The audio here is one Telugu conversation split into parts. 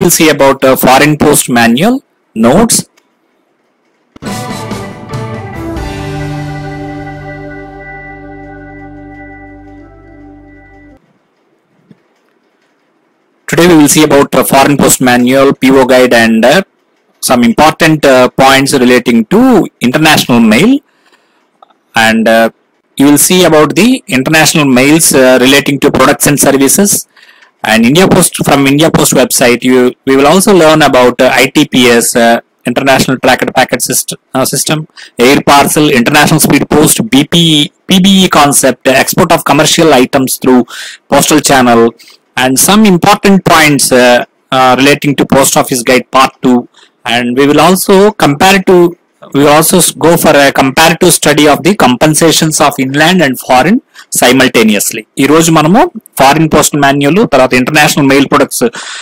will see about uh, foreign post manual, notes, Today we will see about uh, foreign post manual, PO guide and uh, some important uh, points relating to international mail and uh, you will see about the international mails uh, relating to products and services and India Post from India Post website you we will also learn about uh, ITPS uh, International Tracked Packet System, uh, system Air Parcel International Speed Post BPE PBE concept uh, export of commercial items through postal channel and some important points uh, uh, relating to post office guide part 2 and we will also compare to we will also s- go for a comparative study of the compensations of inland and foreign simultaneously ఈ రోజు మనము ఫారిన్ పోస్టల్ మాన్యువల్ తర్వాత ఇంటర్నేషనల్ మెయిల్ ప్రొడక్ట్స్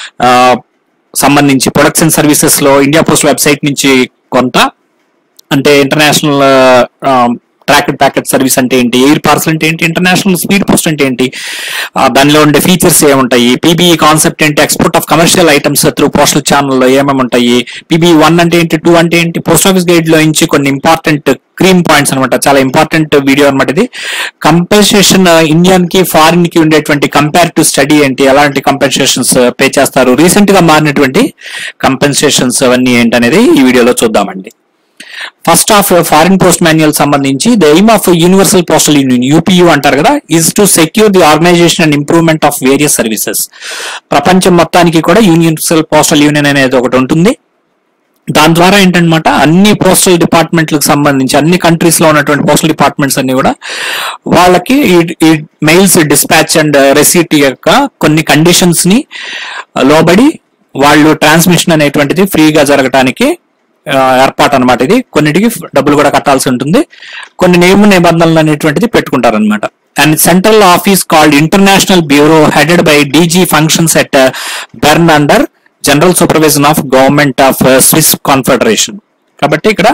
సంబంధించి ప్రొడక్ట్స్ అండ్ సర్వీసెస్ లో ఇండియా పోస్ట్ వెబ్సైట్ నుంచి కొంత అంటే ఇంటర్నేషనల్ ట్రాక్డ్ ప్యాకెట్ సర్వీస్ అంటే ఏంటి ఎయిర్ పార్సల్ అంటే ఏంటి ఇంటర్నేషనల్ స్పీడ్ పోస్ట్ అంటే ఏంటి ఆ, దానిలో ఉండే ఫీచర్స్ ఏముంటాయి పీబీఈ కాన్సెప్ట్ ఏంటి export of commercial items through postal ఛానల్లో ఏమేమి ఉంటాయి పీబీ వన్ అంటే ఏంటి టూ అంటే ఏంటి పోస్ట్ ఆఫీస్ గైడ్ లో నుంచి కొన్ని ఇంపార్టెంట్ క్రీమ్ పాయింట్స్ అనమాట చాలా ఇంపార్టెంట్ వీడియో అనమాట ఇది కంపెన్సేషన్ ఇండియన్ కి ఫారిన్ కి ఉండేటువంటి కంపారిటివ్ స్టడీ ఏంటి ఎలాంటి కంపెన్సేషన్స్ పే చేస్తారు రీసెంట్ గా మారినటువంటి కంపెన్సేషన్స్ అవన్నీ ఏంటి అనేది ఈ వీడియోలో చూద్దామండి first of foreign post manual సంబంధించి the aim of universal postal union UPU అంటారు కదా is to secure the organisation and improvement of various services ప్రపంచం మొత్తానికి కూడా యూనివర్సల్ పోస్టల్ యూనియన్ అనేది ఒకటి ఉంటుంది దాని ద్వారా ఏంటన్నమాట అన్ని పోస్టల్ డిపార్ట్మెంట్లకు సంబంధించి అన్ని కంట్రీస్ లో ఉన్నటువంటి పోస్టల్ డిపార్ట్మెంట్స్ అన్ని కూడా వాళ్ళకి ఈ- ఈ మెయిల్స్ డిస్పాచ్ అండ్ రెసీట్ యొక్క కొన్ని కండిషన్స్ ని లోబడి వాళ్ళు ట్రాన్స్మిషన్ అనేటువంటిది ఫ్రీగా జరగటానికి ఆ, ఏర్పాటు అనమాట ఇది కొన్నిటికి డబ్బులు కూడా కట్టాల్సి ఉంటుంది కొన్ని నియమ నిబంధనలు అనేటువంటిది పెట్టుకుంటారు అనమాట and central office called international bureau headed by DG functions at Berne under general supervision of government of Swiss confederation కాబట్టి ఇక్కడ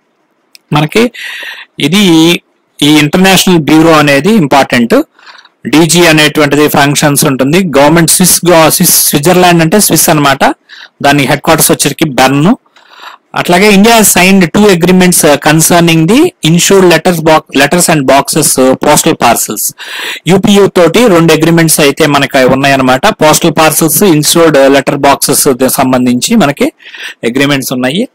మనకి ఇది ఈ ఇంటర్నేషనల్ బ్యూరో అనేది ఇంపార్టెంట్ డీజీ అనేటువంటిది ఫంక్షన్స్ ఉంటుంది గవర్నమెంట్ స్విస్ గో- స్విస్ స్విట్జర్లాండ్ అంటే స్విస్ అన్నమాట దాని హెడ్ క్వార్టర్స్ వచ్చరికి బెర్న్ అట్లాగే India signed two agreements concerning the insured letters box letters and boxes postal parcels UPU తోటి రెండు అగ్రిమెంట్స్ అయితే మనకి ఉన్నాయన్నమాట postal parcels insured letter boxes సంబంధించి మనకి అగ్రిమెంట్స్ ఉన్నాయి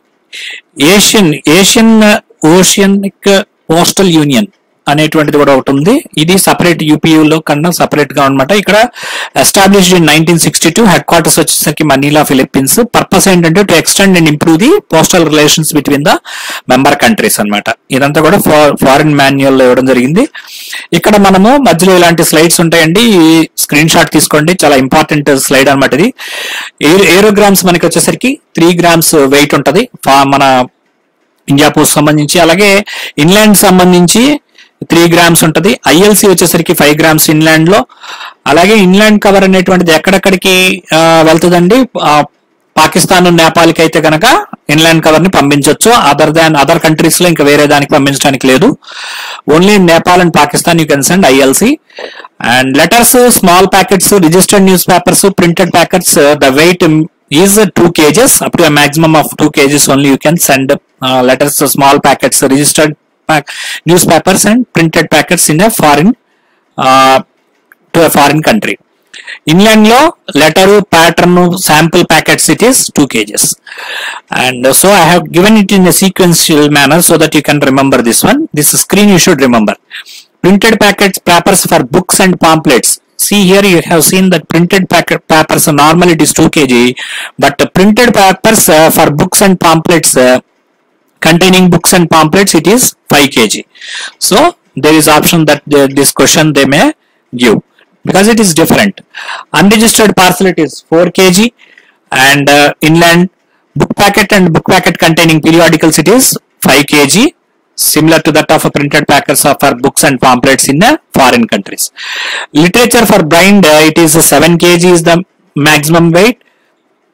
Asian Asian oceanic postal union అనేటువంటిది కూడా ఒకటి ఉంది ఇది సపరేట్ లో కన్నా సపరేట్ గా అనమాట ఇక్కడ established in nineteen sixty two headquarters వచ్చేసరికి మనీలా ఫిలిప్పీన్స్ పర్పస్ ఏంటంటే to extend and improve the postal relations between the member countries అన్నమాట ఇదంతా కూడా ఫారిన్ మాన్యువల్ లో ఇవ్వడం జరిగింది ఇక్కడ మనము మధ్యలో ఇలాంటి స్లైడ్స్ ఉంటాయండి స్క్రీన్ షాట్ తీసుకోండి చాలా ఇంపార్టెంట్ స్లైడ్ అన్నమాట ఇది ఏరోగ్రామ్స్ మనకి వచ్చేసరికి త్రీ గ్రామ్స్ వెయిట్ ఉంటది ఫా- మన ఇండియా పోస్ట్ సంబంధించి అలాగే ఇన్లాండ్ సంబంధించి త్రీ గ్రామ్స్ ఉంటది ఐఎల్సి వచ్చేసరికి ఫైవ్ గ్రామ్స్ ఇన్లాండ్ లో అలాగే ఇన్లాండ్ కవర్ అనేటువంటిది ఎక్కడెక్కడికి ఆ, వెళ్తుందండి ఆ, పాకిస్తాన్ నేపాల్కి అయితే గనక ఇన్లాండ్ కవర్ ని పంపించవచ్చు అదర్ దాన్ అదర్ కంట్రీస్ లో ఇంకా వేరే దానికి పంపించడానికి లేదు only Nepal and Pakistan you can send ILC and letters small packets registered newspapers printed packets the weight is uh, 2 kgs up to a maximum of 2 kgs only you can send uh, letters uh, small packets uh, registered pack, newspapers and printed packets in a foreign uh, to a foreign country inland లో letter pattern sample packets it is two kgs and so I have given it in sequential manner so that you can remember this one this screen you should remember printed packets papers for books and pamphlets see here you have seen that printed packet papers uh, normally it is 2 kg but uh, printed papers uh, for books and pamphlets uh, containing books and pamphlets it is 5 kg so there is option that the, this question they may give because it is different unregistered parcel it is 4 kg and uh, inland book packet and book packet containing periodicals it is 5 kg similar to that of a printed packets of for books and pamphlets in the foreign countries literature for blind uh, it is 7 kg is the maximum weight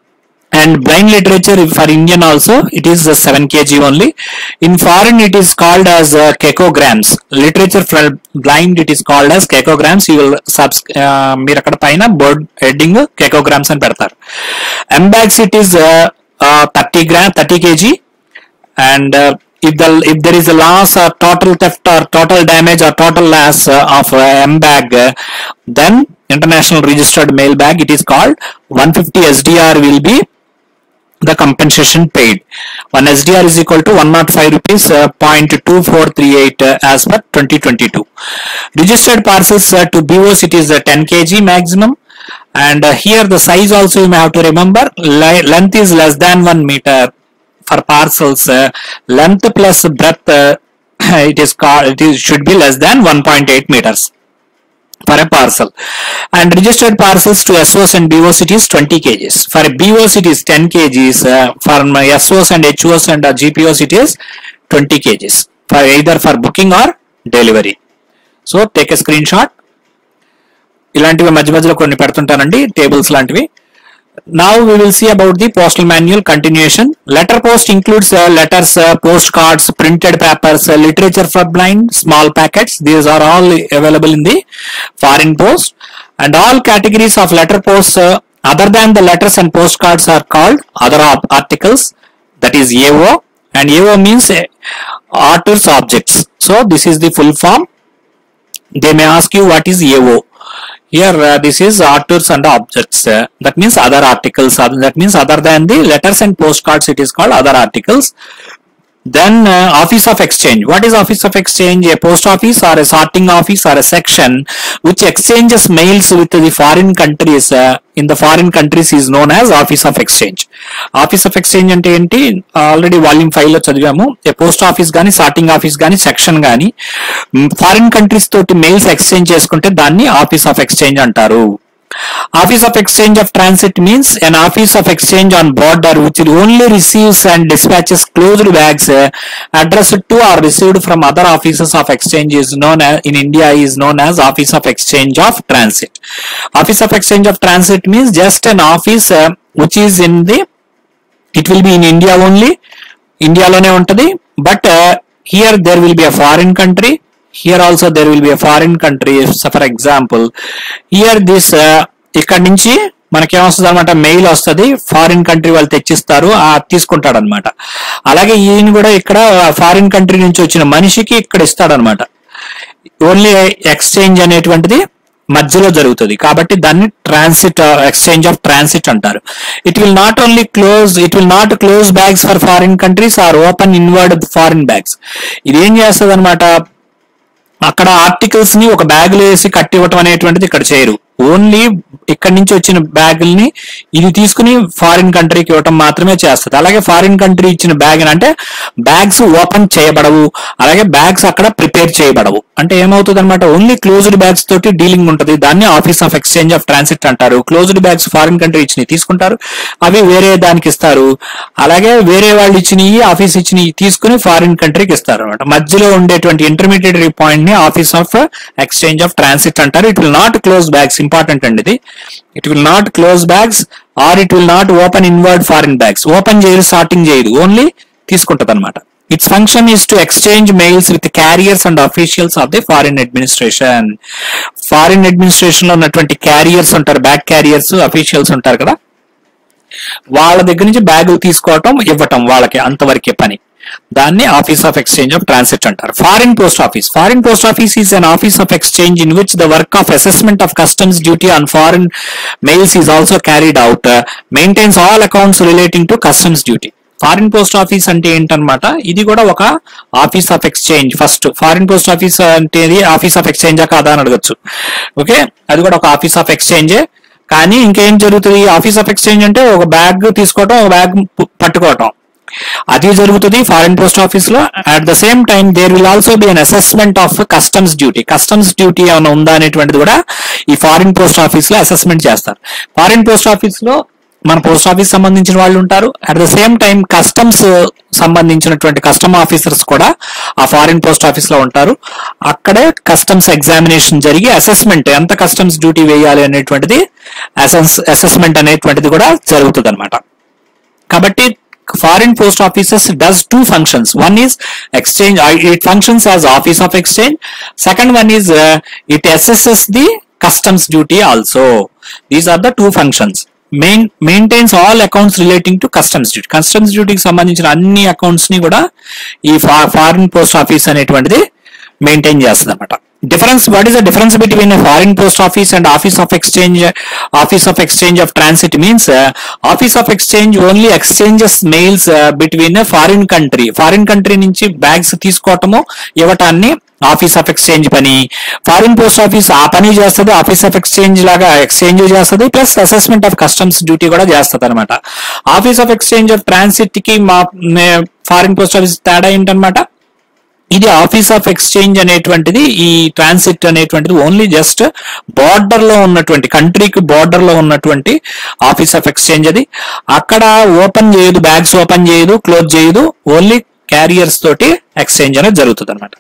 and blind literature for Indian also it is uh, 7 kg only. In foreign it is called as uh, kekograms. Literature for blind it is called as kekograms. You will subs uh, మీరు అక్కడ పైన బోర్డ్ హెడ్డింగ్ kekograms అని పెడతారు. MBAGs it is uh, uh, 30 gram 30 kg and uh, if the if there is a loss or total theft or total damage or total loss uh, of uh, M bag uh, then international registered mail bag it is called 150 SDR will be the compensation paid. One SDR is equal to 105 rupees uh, 0.2438 uh, as per 2022. Registered parcels uh, to BOS it is uh, 10 kg maximum and uh, here the size also you may have to remember li- length is less than 1 meter for parcels uh, length plus breadth uh, it is called it is should be less than 1.8 meters for a parcel and registered parcels to SOS and BOS it is 20 kgs for a BOS it is 10 kgs uh, for my SOS and HOS and uh, GPOs it is 20 kgs for either for booking or delivery so take a screenshot ఇలాంటివి మధ్య మధ్యలో కొన్ని పెడుతుంటానండి టేబుల్స్ లాంటివి now we will see about the postal manual continuation letter post includes uh, letters uh, postcards printed papers uh, literature for blind small packets these are all available in the foreign post and all categories of letter posts uh, other than the letters and postcards are called other op- articles that is AO and AO means uh, author's objects so this is the full form they may ask you what is AO here uh, this is authors and objects uh, that means other articles uh, that means other than the letters and postcards it is called other articles then uh, office of exchange what is office of exchange a post office or a sorting office or a section which exchanges mails with the foreign countries uh, in the foreign countries is known as office of exchange office of exchange అంటే ఏంటి ఆల్రెడీ వాల్యూమ్ ఫైవ్ లో చదివాము ఏ పోస్ట్ ఆఫీస్ కానీ సార్టింగ్ ఆఫీస్ కానీ సెక్షన్ కానీ ఫారిన్ కంట్రీస్ తోటి మెయిల్స్ ఎక్స్చేంజ్ చేసుకుంటే దాన్ని ఆఫీస్ ఆఫ్ ఎక్స్చేంజ్ అంటారు Office of Exchange of Transit means an office of exchange on border which only receives and dispatches closed bags uh, addressed to or received from other offices of exchange is known as, in India is known as Office of Exchange of Transit. Office of Exchange of Transit means just an office uh, which is in the it will be in India only ఇండియాలోనే ఉంటది but here there will be a foreign country here also there will be a foreign country for example here this ఇక్కడ నుంచి మనకేమొస్తుంది అనమాట మెయిల్ వస్తుంది ఫారిన్ కంట్రీ వాళ్ళు తెచ్చిస్తారు ఆ తీసుకుంటాడు అనమాట అలాగే ఈయన కూడా ఇక్కడ ఫారిన్ కంట్రీ నుంచి వచ్చిన మనిషికి ఇక్కడ ఇస్తాడనమాట ఓన్లీ ఎక్స్చేంజ్ అనేటువంటిది మధ్యలో జరుగుతుంది కాబట్టి దాన్ని ట్రాన్సిట్ ఎక్స్చేంజ్ ఆఫ్ ట్రాన్సిట్ అంటారు it will not only close it will not close bags for foreign countries or open inward foreign bags ఇది ఏం చేస్తుంది అనమాట అక్కడ ఆర్టికల్స్ ని ఒక బ్యాగ్ లో వేసి కట్టివ్వటం అనేటువంటిది ఇక్కడ చేయరు ఓన్లీ ఇక్కడ నుంచి వచ్చిన బ్యాగుల్ని ఇది తీసుకుని ఫారిన్ కంట్రీకి ఇవ్వటం మాత్రమే చేస్తుంది అలాగే ఫారిన్ కంట్రీ ఇచ్చిన బ్యాగ్ అంటే బ్యాగ్స్ ఓపెన్ చేయబడవు అలాగే బ్యాగ్స్ అక్కడ ప్రిపేర్ చేయబడవు అంటే ఏమవుతుంది అనమాట ఓన్లీ క్లోజ్డ్ బ్యాగ్స్ తోటి డీలింగ్ ఉంటుంది దాన్ని office of exchange of transit అంటారు క్లోజ్డ్ బ్యాగ్స్ ఫారిన్ కంట్రీ ఇచ్చినవి తీసుకుంటారు అవి వేరే దానికి ఇస్తారు అలాగే వేరే వాళ్ళు ఇచ్చినవి ఆఫీస్ ఇచ్చినవి తీసుకుని ఫారిన్ కంట్రీకి ఇస్తారు అనమాట మధ్యలో ఉండేటువంటి ఇంటర్మీడియటరీ పాయింట్ ని office of exchange of transit అంటారు it will not close bags important అండి ఇది it will not close bags or it will not open inward foreign bags open చేయదు సార్టింగ్ చేయదు ఓన్లీ తీసుకుంటది అనమాట its function is to exchange mails with carriers and officials of the foreign administration foreign administration లో ఉన్నటువంటి క్యారియర్స్ ఉంటారు బ్యాగ్ క్యారియర్స్ అఫీషియల్స్ ఉంటారు కదా వాళ్ళ దగ్గర నుంచి బ్యాగులు తీసుకోవటం ఇవ్వటం వాళ్ళకి అంతవరకే పని దాన్ని office of exchange of transit అంటారు foreign post office foreign post office is an office of exchange in which the work of assessment of customs duty on foreign mails is also carried out maintains all accounts relating to customs duty foreign post office అంటే ఏంటన్నమాట ఇది కూడా ఒక office of exchange first foreign post office అంటే ఆఫీస్ ఆఫ్ ఎక్స్చేంజా కాదా అని అడగచ్చు ఓకే అది కూడా ఒక ఆఫీస్ ఆఫ్ ఎక్స్చేంజే కానీ ఇంకేం జరుగుతుంది ఆఫీస్ ఆఫ్ ఎక్స్చేంజ్ అంటే ఒక బ్యాగ్ తీసుకోవటం ఒక బ్యాగ్ పట్టుకోవటం అది జరుగుతుంది ఫారిన్ పోస్ట్ ఆఫీస్ లో at the same time there will also be an assessment of customs duty customs duty ఏమైనా ఉందా అనేటువంటిది కూడా ఈ ఫారిన్ పోస్ట్ ఆఫీస్ లో అసెస్మెంట్ చేస్తారు ఫారిన్ పోస్ట్ ఆఫీస్ లో మన పోస్ట్ ఆఫీస్ సంబంధించిన వాళ్ళు ఉంటారు at the same time customs సంబంధించినటువంటి కస్టమ్ ఆఫీసర్స్ కూడా ఆ ఫారిన్ పోస్ట్ ఆఫీస్ లో ఉంటారు అక్కడే కస్టమ్స్ ఎగ్జామినేషన్ జరిగి అసెస్మెంట్ ఎంత కస్టమ్స్ డ్యూటీ వేయాలి అనేటువంటిది అసెస్మెంట్ అనేటువంటిది కూడా జరుగుతుంది అనమాట కాబట్టి foreign post offices does two functions one is exchange it functions as office of exchange second one is it assesses the customs duty also these are the two functions main maintains all accounts relating to customs duty customs డ్యూటీకి సంబంధించిన అన్ని అకౌంట్స్ ని కూడా ఈ ఫారిన్ పోస్ట్ ఆఫీస్ అనేటువంటిది మెయింటైన్ చేస్తుంది అనమాట difference what is the difference between foreign post office and office of exchange office of exchange of transit means office of exchange only exchanges mails between foreign country foreign country నుంచి బ్యాగ్స్ తీసుకోవటము ఇవ్వటాన్ని ఆఫీస్ ఆఫ్ ఎక్స్చేంజ్ పని ఫారిన్ పోస్ట్ ఆఫీస్ ఆ పని చేస్తుంది ఆఫీస్ ఆఫ్ ఎక్స్చేంజ్ లాగా ఎక్స్చేంజ్ చేస్తుంది plus assessment of customs duty కూడా చేస్తుంది అనమాట office of exchange of transit కి మా ఫారిన్ పోస్ట్ ఆఫీస్ తేడా ఏంటనమాట ఇది ఆఫీస్ ఆఫ్ ఎక్స్చేంజ్ అనేటువంటిది ఈ ట్రాన్సిట్ అనేటువంటిది ఓన్లీ జస్ట్ బార్డర్ లో ఉన్నటువంటి కంట్రీకి బార్డర్ లో ఉన్నటువంటి ఆఫీస్ ఆఫ్ ఎక్స్చేంజ్ అది అక్కడ ఓపెన్ చేయదు బ్యాగ్స్ ఓపెన్ చేయదు క్లోజ్ చేయదు ఓన్లీ క్యారియర్స్ తోటి ఎక్స్చేంజ్ అనేది జరుగుతుంది అనమాట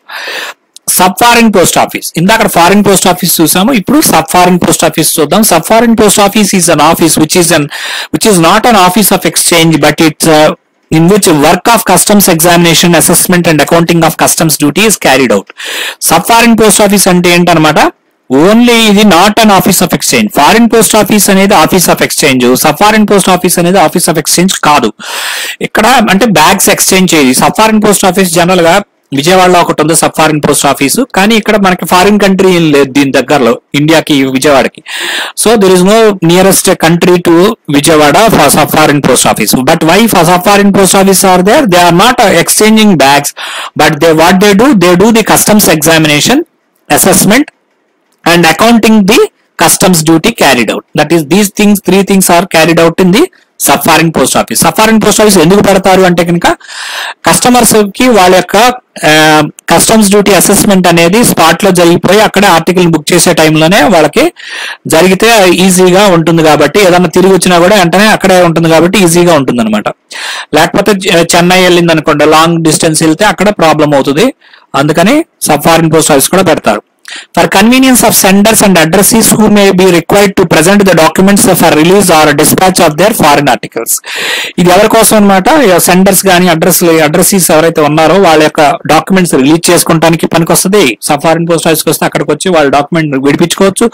సబ్ ఫారిన్ పోస్ట్ ఆఫీస్ ఇందాక ఫారిన్ పోస్ట్ ఆఫీస్ చూసాము ఇప్పుడు సబ్ ఫారిన్ పోస్ట్ ఆఫీస్ చూద్దాం sub foreign post office is an office which is an which is not an office of exchange but its in which work of customs examination, assessment and accounting of customs duty is carried out. Sub foreign post office అంటే ఏంటనమాట ఓన్లీ ఇది not an office of exchange foreign post office అనేది office of exchange sub foreign post office అనేది ఆఫీస్ ఆఫ్ ఎక్స్చేంజ్ కాదు ఇక్కడ అంటే బ్యాగ్స్ ఎక్స్చేంజ్ చేయి sub foreign post office general గా విజయవాడలో ఒకటి ఉంది సబ్ ఫారిన్ పోస్ట్ ఆఫీస్ కానీ ఇక్కడ మనకి ఫారిన్ కంట్రీ ఏం లేదు దీని దగ్గరలో ఇండియాకి విజయవాడకి so there is no nearest country to Vijayawada for sub foreign post office but why for sub foreign post office are there they are not exchanging bags but they what they do they do the customs examination assessment and accounting the customs duty carried out. That is, these things, three things are carried out in the sub foreign post office sub foreign post office ఎందుకు పెడతారు అంటే కనుక కస్టమర్స్ కి వాళ్ళ యొక్క కస్టమ్స్ డ్యూటీ అసెస్మెంట్ అనేది స్పాట్ లో జరిగిపోయి అక్కడే ఆర్టికల్ బుక్ చేసే టైంలోనే వాళ్ళకి జరిగితే ఈజీగా ఉంటుంది కాబట్టి ఏదైనా తిరిగి వచ్చినా కూడా వెంటనే అక్కడే ఉంటుంది కాబట్టి ఈజీగా ఉంటుంది అనమాట లేకపోతే చె- చెన్నై వెళ్ళింది అనుకోండి లాంగ్ డిస్టెన్స్ వెళ్తే అక్కడ ప్రాబ్లం అవుతుంది అందుకని సబ్ ఫారిన్ పోస్ట్ ఆఫీస్ కూడా పెడతారు For convenience of senders and addressees who may be required to present the documents for release or dispatch of their foreign articles. ఇది ఎవరి కోసం అనమాట సెండర్స్ కానీ అడ్రస్ అడ్రసీస్ ఎవరైతే ఉన్నారో వాళ్ళ యొక్క డాక్యుమెంట్స్ రిలీజ్ చేసుకోవడానికి పనికొస్తుంది సబ్ ఫారిన్ పోస్ట్ ఆఫీస్కి వస్తే అక్కడికి వచ్చి వాళ్ళ డాక్యుమెంట్ విడిపించుకోవచ్చు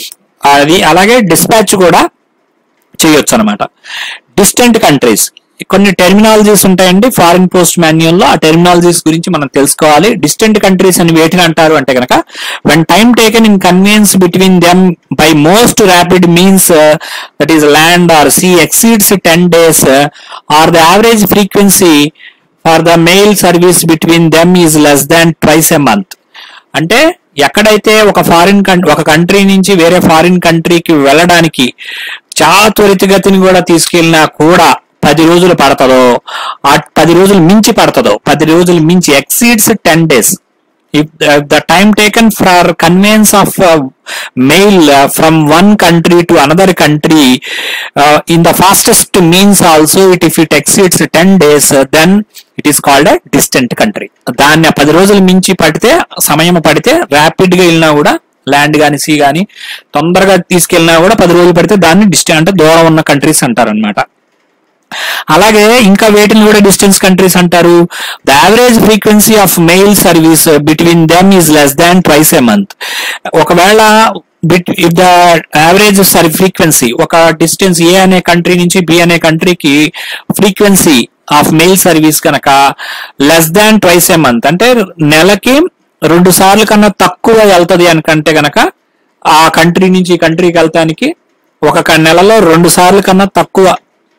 అది అలాగే డిస్పాచ్ కూడా చేయొచ్చు అనమాట డిస్టెంట్ కంట్రీస్ కొన్ని టెర్మినాలజీస్ ఉంటాయండి ఫారిన్ పోస్ట్ మాన్యువల్ లో ఆ టెర్మినాలజీస్ గురించి మనం తెలుసుకోవాలి డిస్టెంట్ కంట్రీస్ అని వేటిని అంటారు అంటే కనుక when time taken in convenience between them by most rapid means that is land or sea exceeds ten days or the average frequency for the mail service between them is less than twice a month అంటే ఎక్కడైతే ఒక ఫారిన్ ఒక కంట్రీ నుంచి వేరే ఫారిన్ కంట్రీకి వెళ్ళడానికి చాలా త్వరితగతిని కూడా తీసుకెళ్ళినా కూడా పది రోజులు పడతదో ఆ పది రోజులు మించి పడతదో పది రోజులు మించి exceeds ten days if the, the time taken for conveyance of uh, mail uh, from one country to another country uh, in the fastest means also it if it exceeds 10 days uh, then it is called a distant country దాన్ని ఆ పది రోజులు మించి పడితే సమయం పడితే ర్యాపిడ్ గా వెళ్ళినా కూడా ల్యాండ్ గాని సీ గాని తొందరగా తీసుకెళ్ళినా కూడా పది రోజులు పడితే దాన్ని డిస్టెంట్ అంటే దూరం ఉన్న కంట్రీస్ అంటారు అనమాట అలాగే ఇంకా వేటిని కూడా డిస్టెన్స్ కంట్రీస్ అంటారు the average frequency of mail service between them is less than twice a month ఒకవేళ but if the average sorry frequency ఒక డిస్టెన్స్ ఏ అనే కంట్రీ నుంచి బి అనే కంట్రీకి ఫ్రీక్వెన్సీ ఆఫ్ మెయిల్ సర్వీస్ కనుక less than twice a month అంటే నెలకి రెండు సార్లు కన్నా తక్కువ వెళ్తది అనుకంటే గనక ఆ కంట్రీ నుంచి ఈ కంట్రీకి వెళ్తానికి ఒక క- నెలలో రెండు సార్లు కన్నా తక్కువ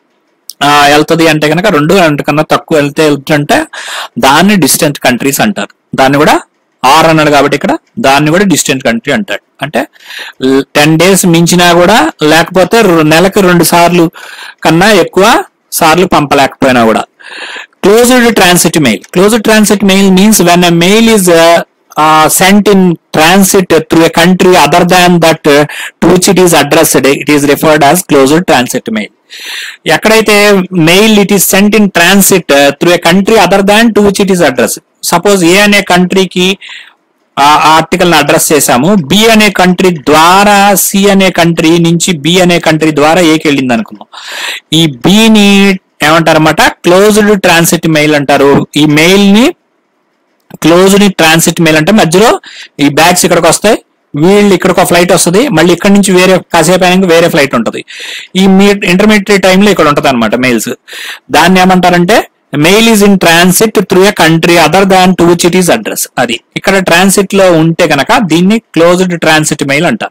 ఆ, వెళ్తది అంటే కనుక రెండు కన్నా తక్కువ వెళ్తే వెళ్తుంటే దాన్ని డిస్టెంట్ కంట్రీస్ అంటారు దాన్ని కూడా ఆర్ అన్నాడు కాబట్టి ఇక్కడ దాన్ని కూడా డిస్టెంట్ కంట్రీ అంటాడు అంటే టెన్ డేస్ మించినా కూడా లేకపోతే రు- నెలకు రెండు సార్లు కన్నా ఎక్కువ సార్లు పంపలేకపోయినా కూడా closed transit mail closed transit mail means when a mail is cent in transit through a country other than that to which it is addressed it is referred as closed transit mail ఎక్కడైతే mail it is cent in transit through a country other than to which it is address suppose ఏ అనే కంట్రీకి ఆ ఆర్టికల్ ని అడ్రస్ చేశాము బి అనే కంట్రీ ద్వారా సి అనే కంట్రీ నుంచి బి అనే కంట్రీ ద్వారా ఏకి వెళ్ళింది అనుకుందాం ఈ బిని ఏమంటారన్నమాట క్లోజ్డ్ ట్రాన్సిట్ మెయిల్ అంటారు ఈ మెయిల్ ని క్లోజ్డ్ ట్రాన్సిట్ మెయిల్ అంటే మధ్యలో ఈ బ్యాగ్స్ ఇక్కడికి వస్తాయి వీళ్ళు ఇక్కడికి ఒక ఫ్లైట్ వస్తుంది మళ్ళీ ఇక్కడ నుంచి వేరే కాసేపు అయినాక వేరే ఫ్లైట్ ఉంటుంది ఈ మీ ఇంటర్మీడియట్ టైంలో ఇక్కడ ఉంటుంది అనమాట మెయిల్స్ దాన్ని ఏమంటారంటే mail is in transit through a country other than to which it is address అది ఇక్కడ ట్రాన్సిట్ లో ఉంటే కనుక దీన్ని క్లోజ్డ్ ట్రాన్సిట్ మెయిల్ అంటారు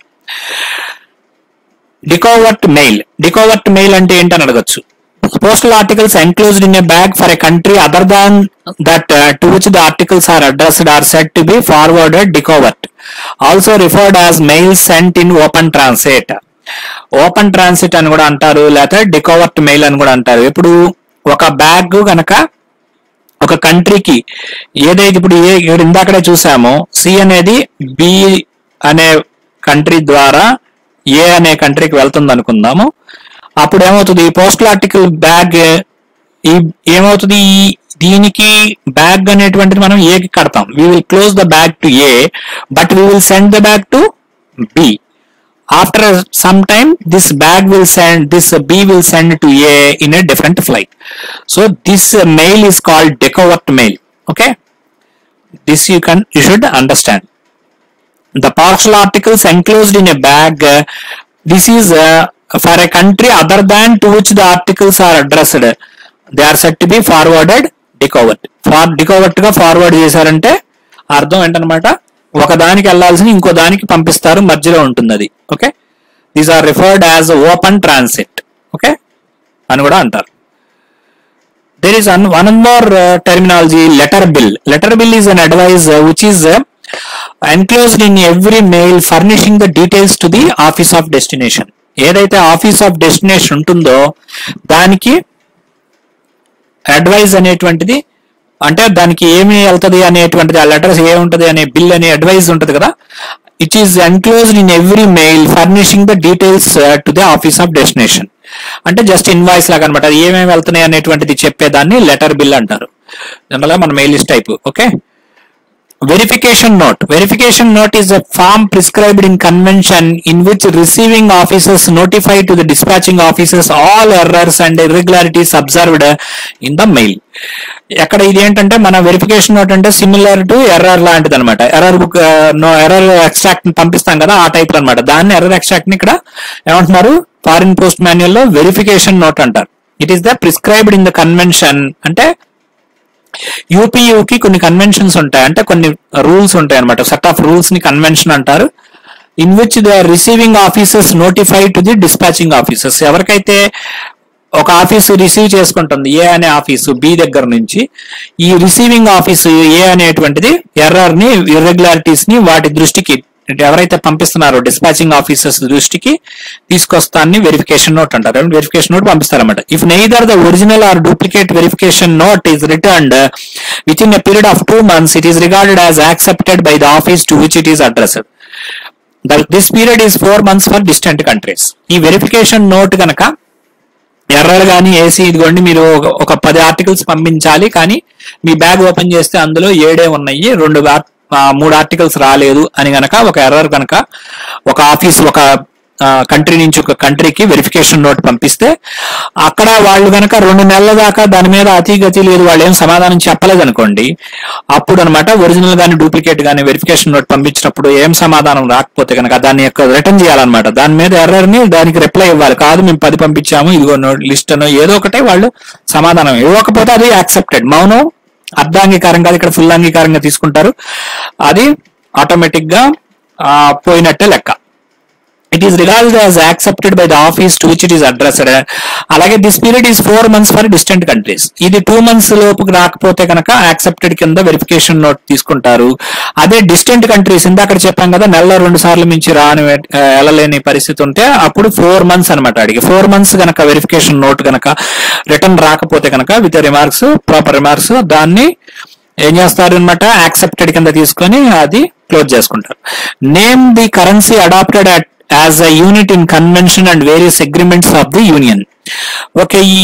డికోవర్ట్ మెయిల్ డికోవర్ట్ మెయిల్ అంటే ఏంటని అడగచ్చు postal articles enclosed in a bag for a country other than that to which the articles are addressed or set to be forwarded decouvert also referred as mail sent in open transit open transit అని కూడా అంటారు లేకపోతే డికోవర్ట్ మెయిల్ అని కూడా అంటారు ఇప్పుడు ఒక బ్యాగ్ గనక ఒక కంట్రీకి ఏదైతే ఇప్పుడు ఏ ఇక్కడ ఇందాకడే చూసామో సి అనేది బి అనే కంట్రీ ద్వారా ఏ అనే కంట్రీకి వెళ్తుంది అనుకుందాము అప్పుడు ఏమవుతుంది ఈ పోస్టల్ ఆర్టికల్ బ్యాగ్ ఈ ఏమవుతుంది ఈ దీనికి బ్యాగ్ అనేటువంటిది మనం ఏకి కడతాం we will close the bag to A but we will send the bag to B after some time this bag will send this uh, b will send to a in a different flight so this uh, mail is called decovert mail okay this you can you should understand the parcel articles enclosed in a bag uh, this is uh, for a country other than to which the articles are addressed they are said to be forwarded decovert for decovert గా ఫార్వర్డ్ చేశారంటే అర్థం ఏంటనమాట ఒక దానికి వెళ్ళాల్సిన ఇంకో దానికి పంపిస్తారు మధ్యలో ఉంటుంది అది okay these are referred as open transit okay అని కూడా అంటారు there is an, one more uh, terminology letter bill letter bill is an advice uh, which is uh, enclosed in every mail furnishing the details to the office of destination ఏదైతే ఆఫీస్ ఆఫ్ డెస్టినేషన్ ఉంటుందో దానికి అడ్వైజ్ అనేటువంటిది అంటే దానికి ఏమి వెళ్తుంది అనేటువంటిది ఆ లెటర్స్ ఏముంటది అనే బిల్ అనే అడ్వైజ్ ఉంటది కదా it is enclosed in every mail furnishing the details to the office of destination అంటే జస్ట్ ఇన్వాయిస్ లాగా అనమాట అది ఏమేమి వెళ్తున్నాయి అనేటువంటిది చెప్పేదాన్ని లెటర్ బిల్ అంటారు జనరల్ గా మన mail list type okay verification note verification note is a form prescribed in convention in which receiving officers notify to the dispatching officers all errors and irregularities observed in the mail ఎక్కడ ఇది ఏంటంటే మన వెరిఫికేషన్ నోట్ అంటే సిమిలర్ టు ఎర్రర్ లాంటిది అనమాట ఎర్రర్ బుక్ ఎర్రర్ ఎక్స్ట్రాక్ట్ పంపిస్తాం కదా ఆ టైప్ అనమాట దాన్ని ఎర్రర్ ఎక్స్ట్రాక్ట్ ని ఇక్కడ ఏమంటున్నారు ఫారిన్ పోస్ట్ మాన్యువల్ లో వెరిఫికేషన్ నోట్ అంటారు it is the prescribed in the convention అంటే యూపీయూకి కొన్ని కన్వెన్షన్స్ ఉంటాయి అంటే కొన్ని రూల్స్ ఉంటాయి అనమాట సెట్ ఆఫ్ రూల్స్ ని కన్వెన్షన్ అంటారు in which the receiving officers notify to the dispatching officers ఎవరికైతే ఒక ఆఫీసు రిసీవ్ చేసుకుంటుంది ఏ అనే ఆఫీసు బి దగ్గర నుంచి ఈ రిసీవింగ్ ఆఫీసు ఏ అనేటువంటిది ఎర్రర్ ని ఇర్రెగ్యులారిటీస్ ని వాటి దృష్టికి ఎవరైతే పంపిస్తున్నారో డిస్పాచింగ్ ఆఫీసర్స్ దృష్టికి తీసుకొస్తాన్ని వెరిఫికేషన్ నోట్ అంటారు వెరిఫికేషన్ నోట్ పంపిస్తారన్నమాట if neither the original or duplicate verification note is returned within a period of two months it is regarded as accepted by the office to which it is addressed this period is four months for distant countries ఈ వెరిఫికేషన్ నోట్ కనుక ఎర్రర్ కానీ ఏసీ ఇదిగోండి మీరు ఒక- ఒక పది ఆర్టికల్స్ పంపించాలి కానీ మీ బ్యాగ్ ఓపెన్ చేస్తే అందులో ఏడే ఉన్నాయి రెండు ఆర్- ఆ, మూడు ఆర్టికల్స్ రాలేదు అని గనక ఒక ఎర్రర్ కనుక ఒక ఆఫీస్ ఒక కంట్రీ నుంచి ఒక కంట్రీకి వెరిఫికేషన్ నోట్ పంపిస్తే అక్కడ వాళ్ళు గనక రెండు నెలల దాకా దాని మీద అతి గతి లేదు వాళ్ళు ఏం సమాధానం చెప్పలేదు అనుకోండి అప్పుడు అనమాట ఒరిజినల్ గానీ డూప్లికేట్ గానీ వెరిఫికేషన్ నోట్ పంపించినప్పుడు ఏం సమాధానం రాకపోతే కనుక దాన్ని యొక్క రిటర్న్ చేయాలన్నమాట దాని మీద ఎర్రర్ ని దానికి రిప్లై ఇవ్వాలి కాదు మేము పది పంపించాము ఇదిగో లిస్ట్ అనో ఏదో ఒకటే వాళ్ళు సమాధానం ఇవ్వకపోతే అది యాక్సెప్టెడ్ మౌనం అర్ధాంగీకారంగా ఇక్కడ ఫుల్ అంగీకారంగా తీసుకుంటారు అది ఆటోమేటిక్ గా ఆ, పోయినట్టే లెక్క it is regard as accepted by the office to which it is addressed అలాగే this period is four months for distant countries ఇది టూ మంత్స్ లోపు రాకపోతే కనుక యాక్సెప్టెడ్ కింద వెరిఫికేషన్ నోట్ తీసుకుంటారు అదే డిస్టెంట్ కంట్రీస్ ఇందాక చెప్పాం కదా నెలలో రెండు సార్లు మించి రాని ఆ, వెళ్ళలేని పరిస్థితి ఉంటే అప్పుడు ఫోర్ మంత్స్ అనమాట అడిగి ఫోర్ మంత్స్ కనుక వెరిఫికేషన్ నోట్ కనుక రిటర్న్ రాకపోతే కనుక విత్ రిమార్క్స్ ప్రాపర్ రిమార్క్స్ దాన్ని ఏం చేస్తారు అనమాట యాక్సెప్టెడ్ కింద తీసుకొని అది క్లోజ్ చేసుకుంటారు name the currency adopted as a unit in convention and various agreements of the union okay ఈ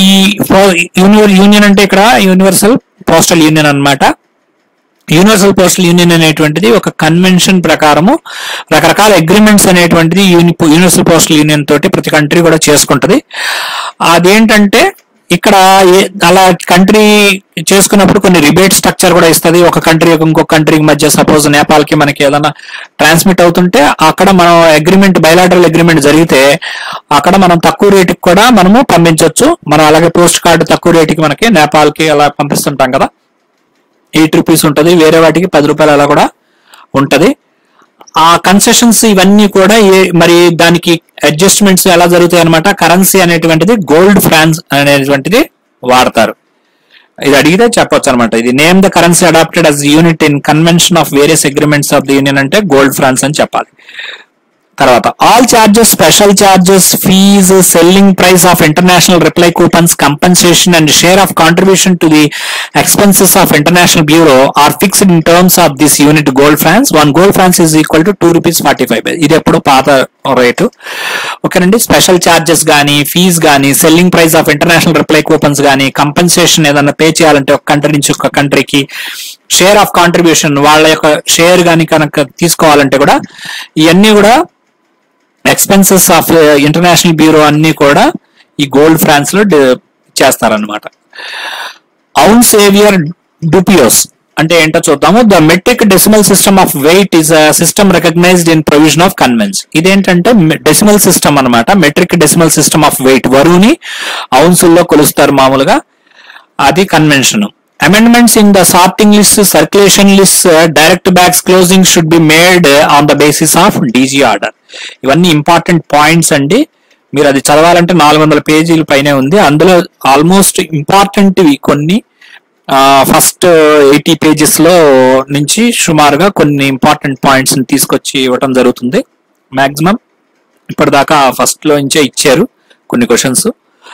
యూనియన్ అంటే ఇక్కడ యూనివర్సల్ పోస్టల్ యూనియన్ అన్నమాట యూనివర్సల్ పోస్టల్ యూనియన్ అనేటువంటిది ఒక కన్వెన్షన్ ప్రకారము రకరకాల అగ్రిమెంట్స్ అనేటువంటిది యూని యూనివర్సల్ పోస్టల్ యూనియన్ తోటి ప్రతి కంట్రీ కూడా చేసుకుంటది అదేంటంటే ఇక్కడ ఏ- అలా కంట్రీ చేసుకున్నప్పుడు కొన్ని రిబేట్ స్ట్రక్చర్ కూడా ఇస్తుంది ఒక కంట్రీ ఇంకొక కంట్రీకి మధ్య సపోజ్ నేపాల్ కి మనకి ఏదైనా ట్రాన్స్మిట్ అవుతుంటే అక్కడ మనం అగ్రిమెంట్ బయలాటరల్ అగ్రిమెంట్ జరిగితే అక్కడ మనం తక్కువ రేటుకి కూడా మనము పంపించవచ్చు మనం అలాగే పోస్ట్ కార్డు తక్కువ రేటుకి మనకి నేపాల్ కి అలా పంపిస్తుంటాం కదా ఎయిట్ రూపీస్ ఉంటుంది వేరే వాటికి పది రూపాయలు అలా కూడా ఉంటది ఆ కన్సెషన్స్ ఇవన్నీ కూడా ఏ- మరి దానికి అడ్జస్ట్మెంట్స్ ఎలా జరుగుతాయి అనమాట కరెన్సీ అనేటువంటిది గోల్డ్ ఫ్రాన్స్ అనేటువంటిది వాడతారు ఇది అడిగితే చెప్పొచ్చు అనమాట ఇది name the currency adopted as unit in convention of various agreements of the union అంటే గోల్డ్ ఫ్రాన్స్ అని చెప్పాలి తర్వాత all charges special charges fees selling price of international reply coupons compensation and share of contribution to the expenses of international bureau are fixed in terms of this unit gold francs one gold francs is equal to two rupees forty five ఇది ఎప్పుడు పాత రేటు ఓకేనండి స్పెషల్ చార్జెస్ కానీ ఫీజ్ కానీ selling price of international reply coupons కానీ కంపెన్సేషన్ ఏదైనా పే చేయాలంటే ఒక కంట్రీ నుంచి ఒక కంట్రీకి షేర్ ఆఫ్ కాంట్రిబ్యూషన్ వాళ్ళ యొక్క షేర్ కానీ కనుక తీసుకోవాలంటే కూడా ఇవన్నీ కూడా ఎక్స్పెన్సెస్ ఆఫ్ ఇంటర్నేషనల్ బ్యూరో అన్ని కూడా ఈ గోల్డ్ ఫ్రాన్స్ లో డి- చేస్తారన్నమాట అవున్ సేవియర్ డూపియోస్ అంటే ఏంటో చూద్దాము the metric decimal system of weight is system recognised in provision of convention ఇదేంటంటే డెసిమల్ సిస్టమ్ అన్నమాట metric decimal system of weight వరుని అవున్సుల్లో కొలుస్తారు మామూలుగా అది convention amendments in the sorting list circulation list direct bags closing should be made on the basis of DG order ఇవన్నీ ఇంపార్టెంట్ పాయింట్స్ అండి మీరు అది చదవాలంటే నాలుగు వందల పేజీల పైనే ఉంది అందులో ఆల్మోస్ట్ ఇంపార్టెంట్ కొన్ని ఫస్ట్ ఎయిటీ పేజెస్ లో నుంచి సుమారుగా కొన్ని ఇంపార్టెంట్ పాయింట్స్ తీసుకొచ్చి ఇవ్వటం జరుగుతుంది మాక్సిమం ఇప్పటిదాకా ఫస్ట్ లో నుంచే ఇచ్చారు కొన్ని questions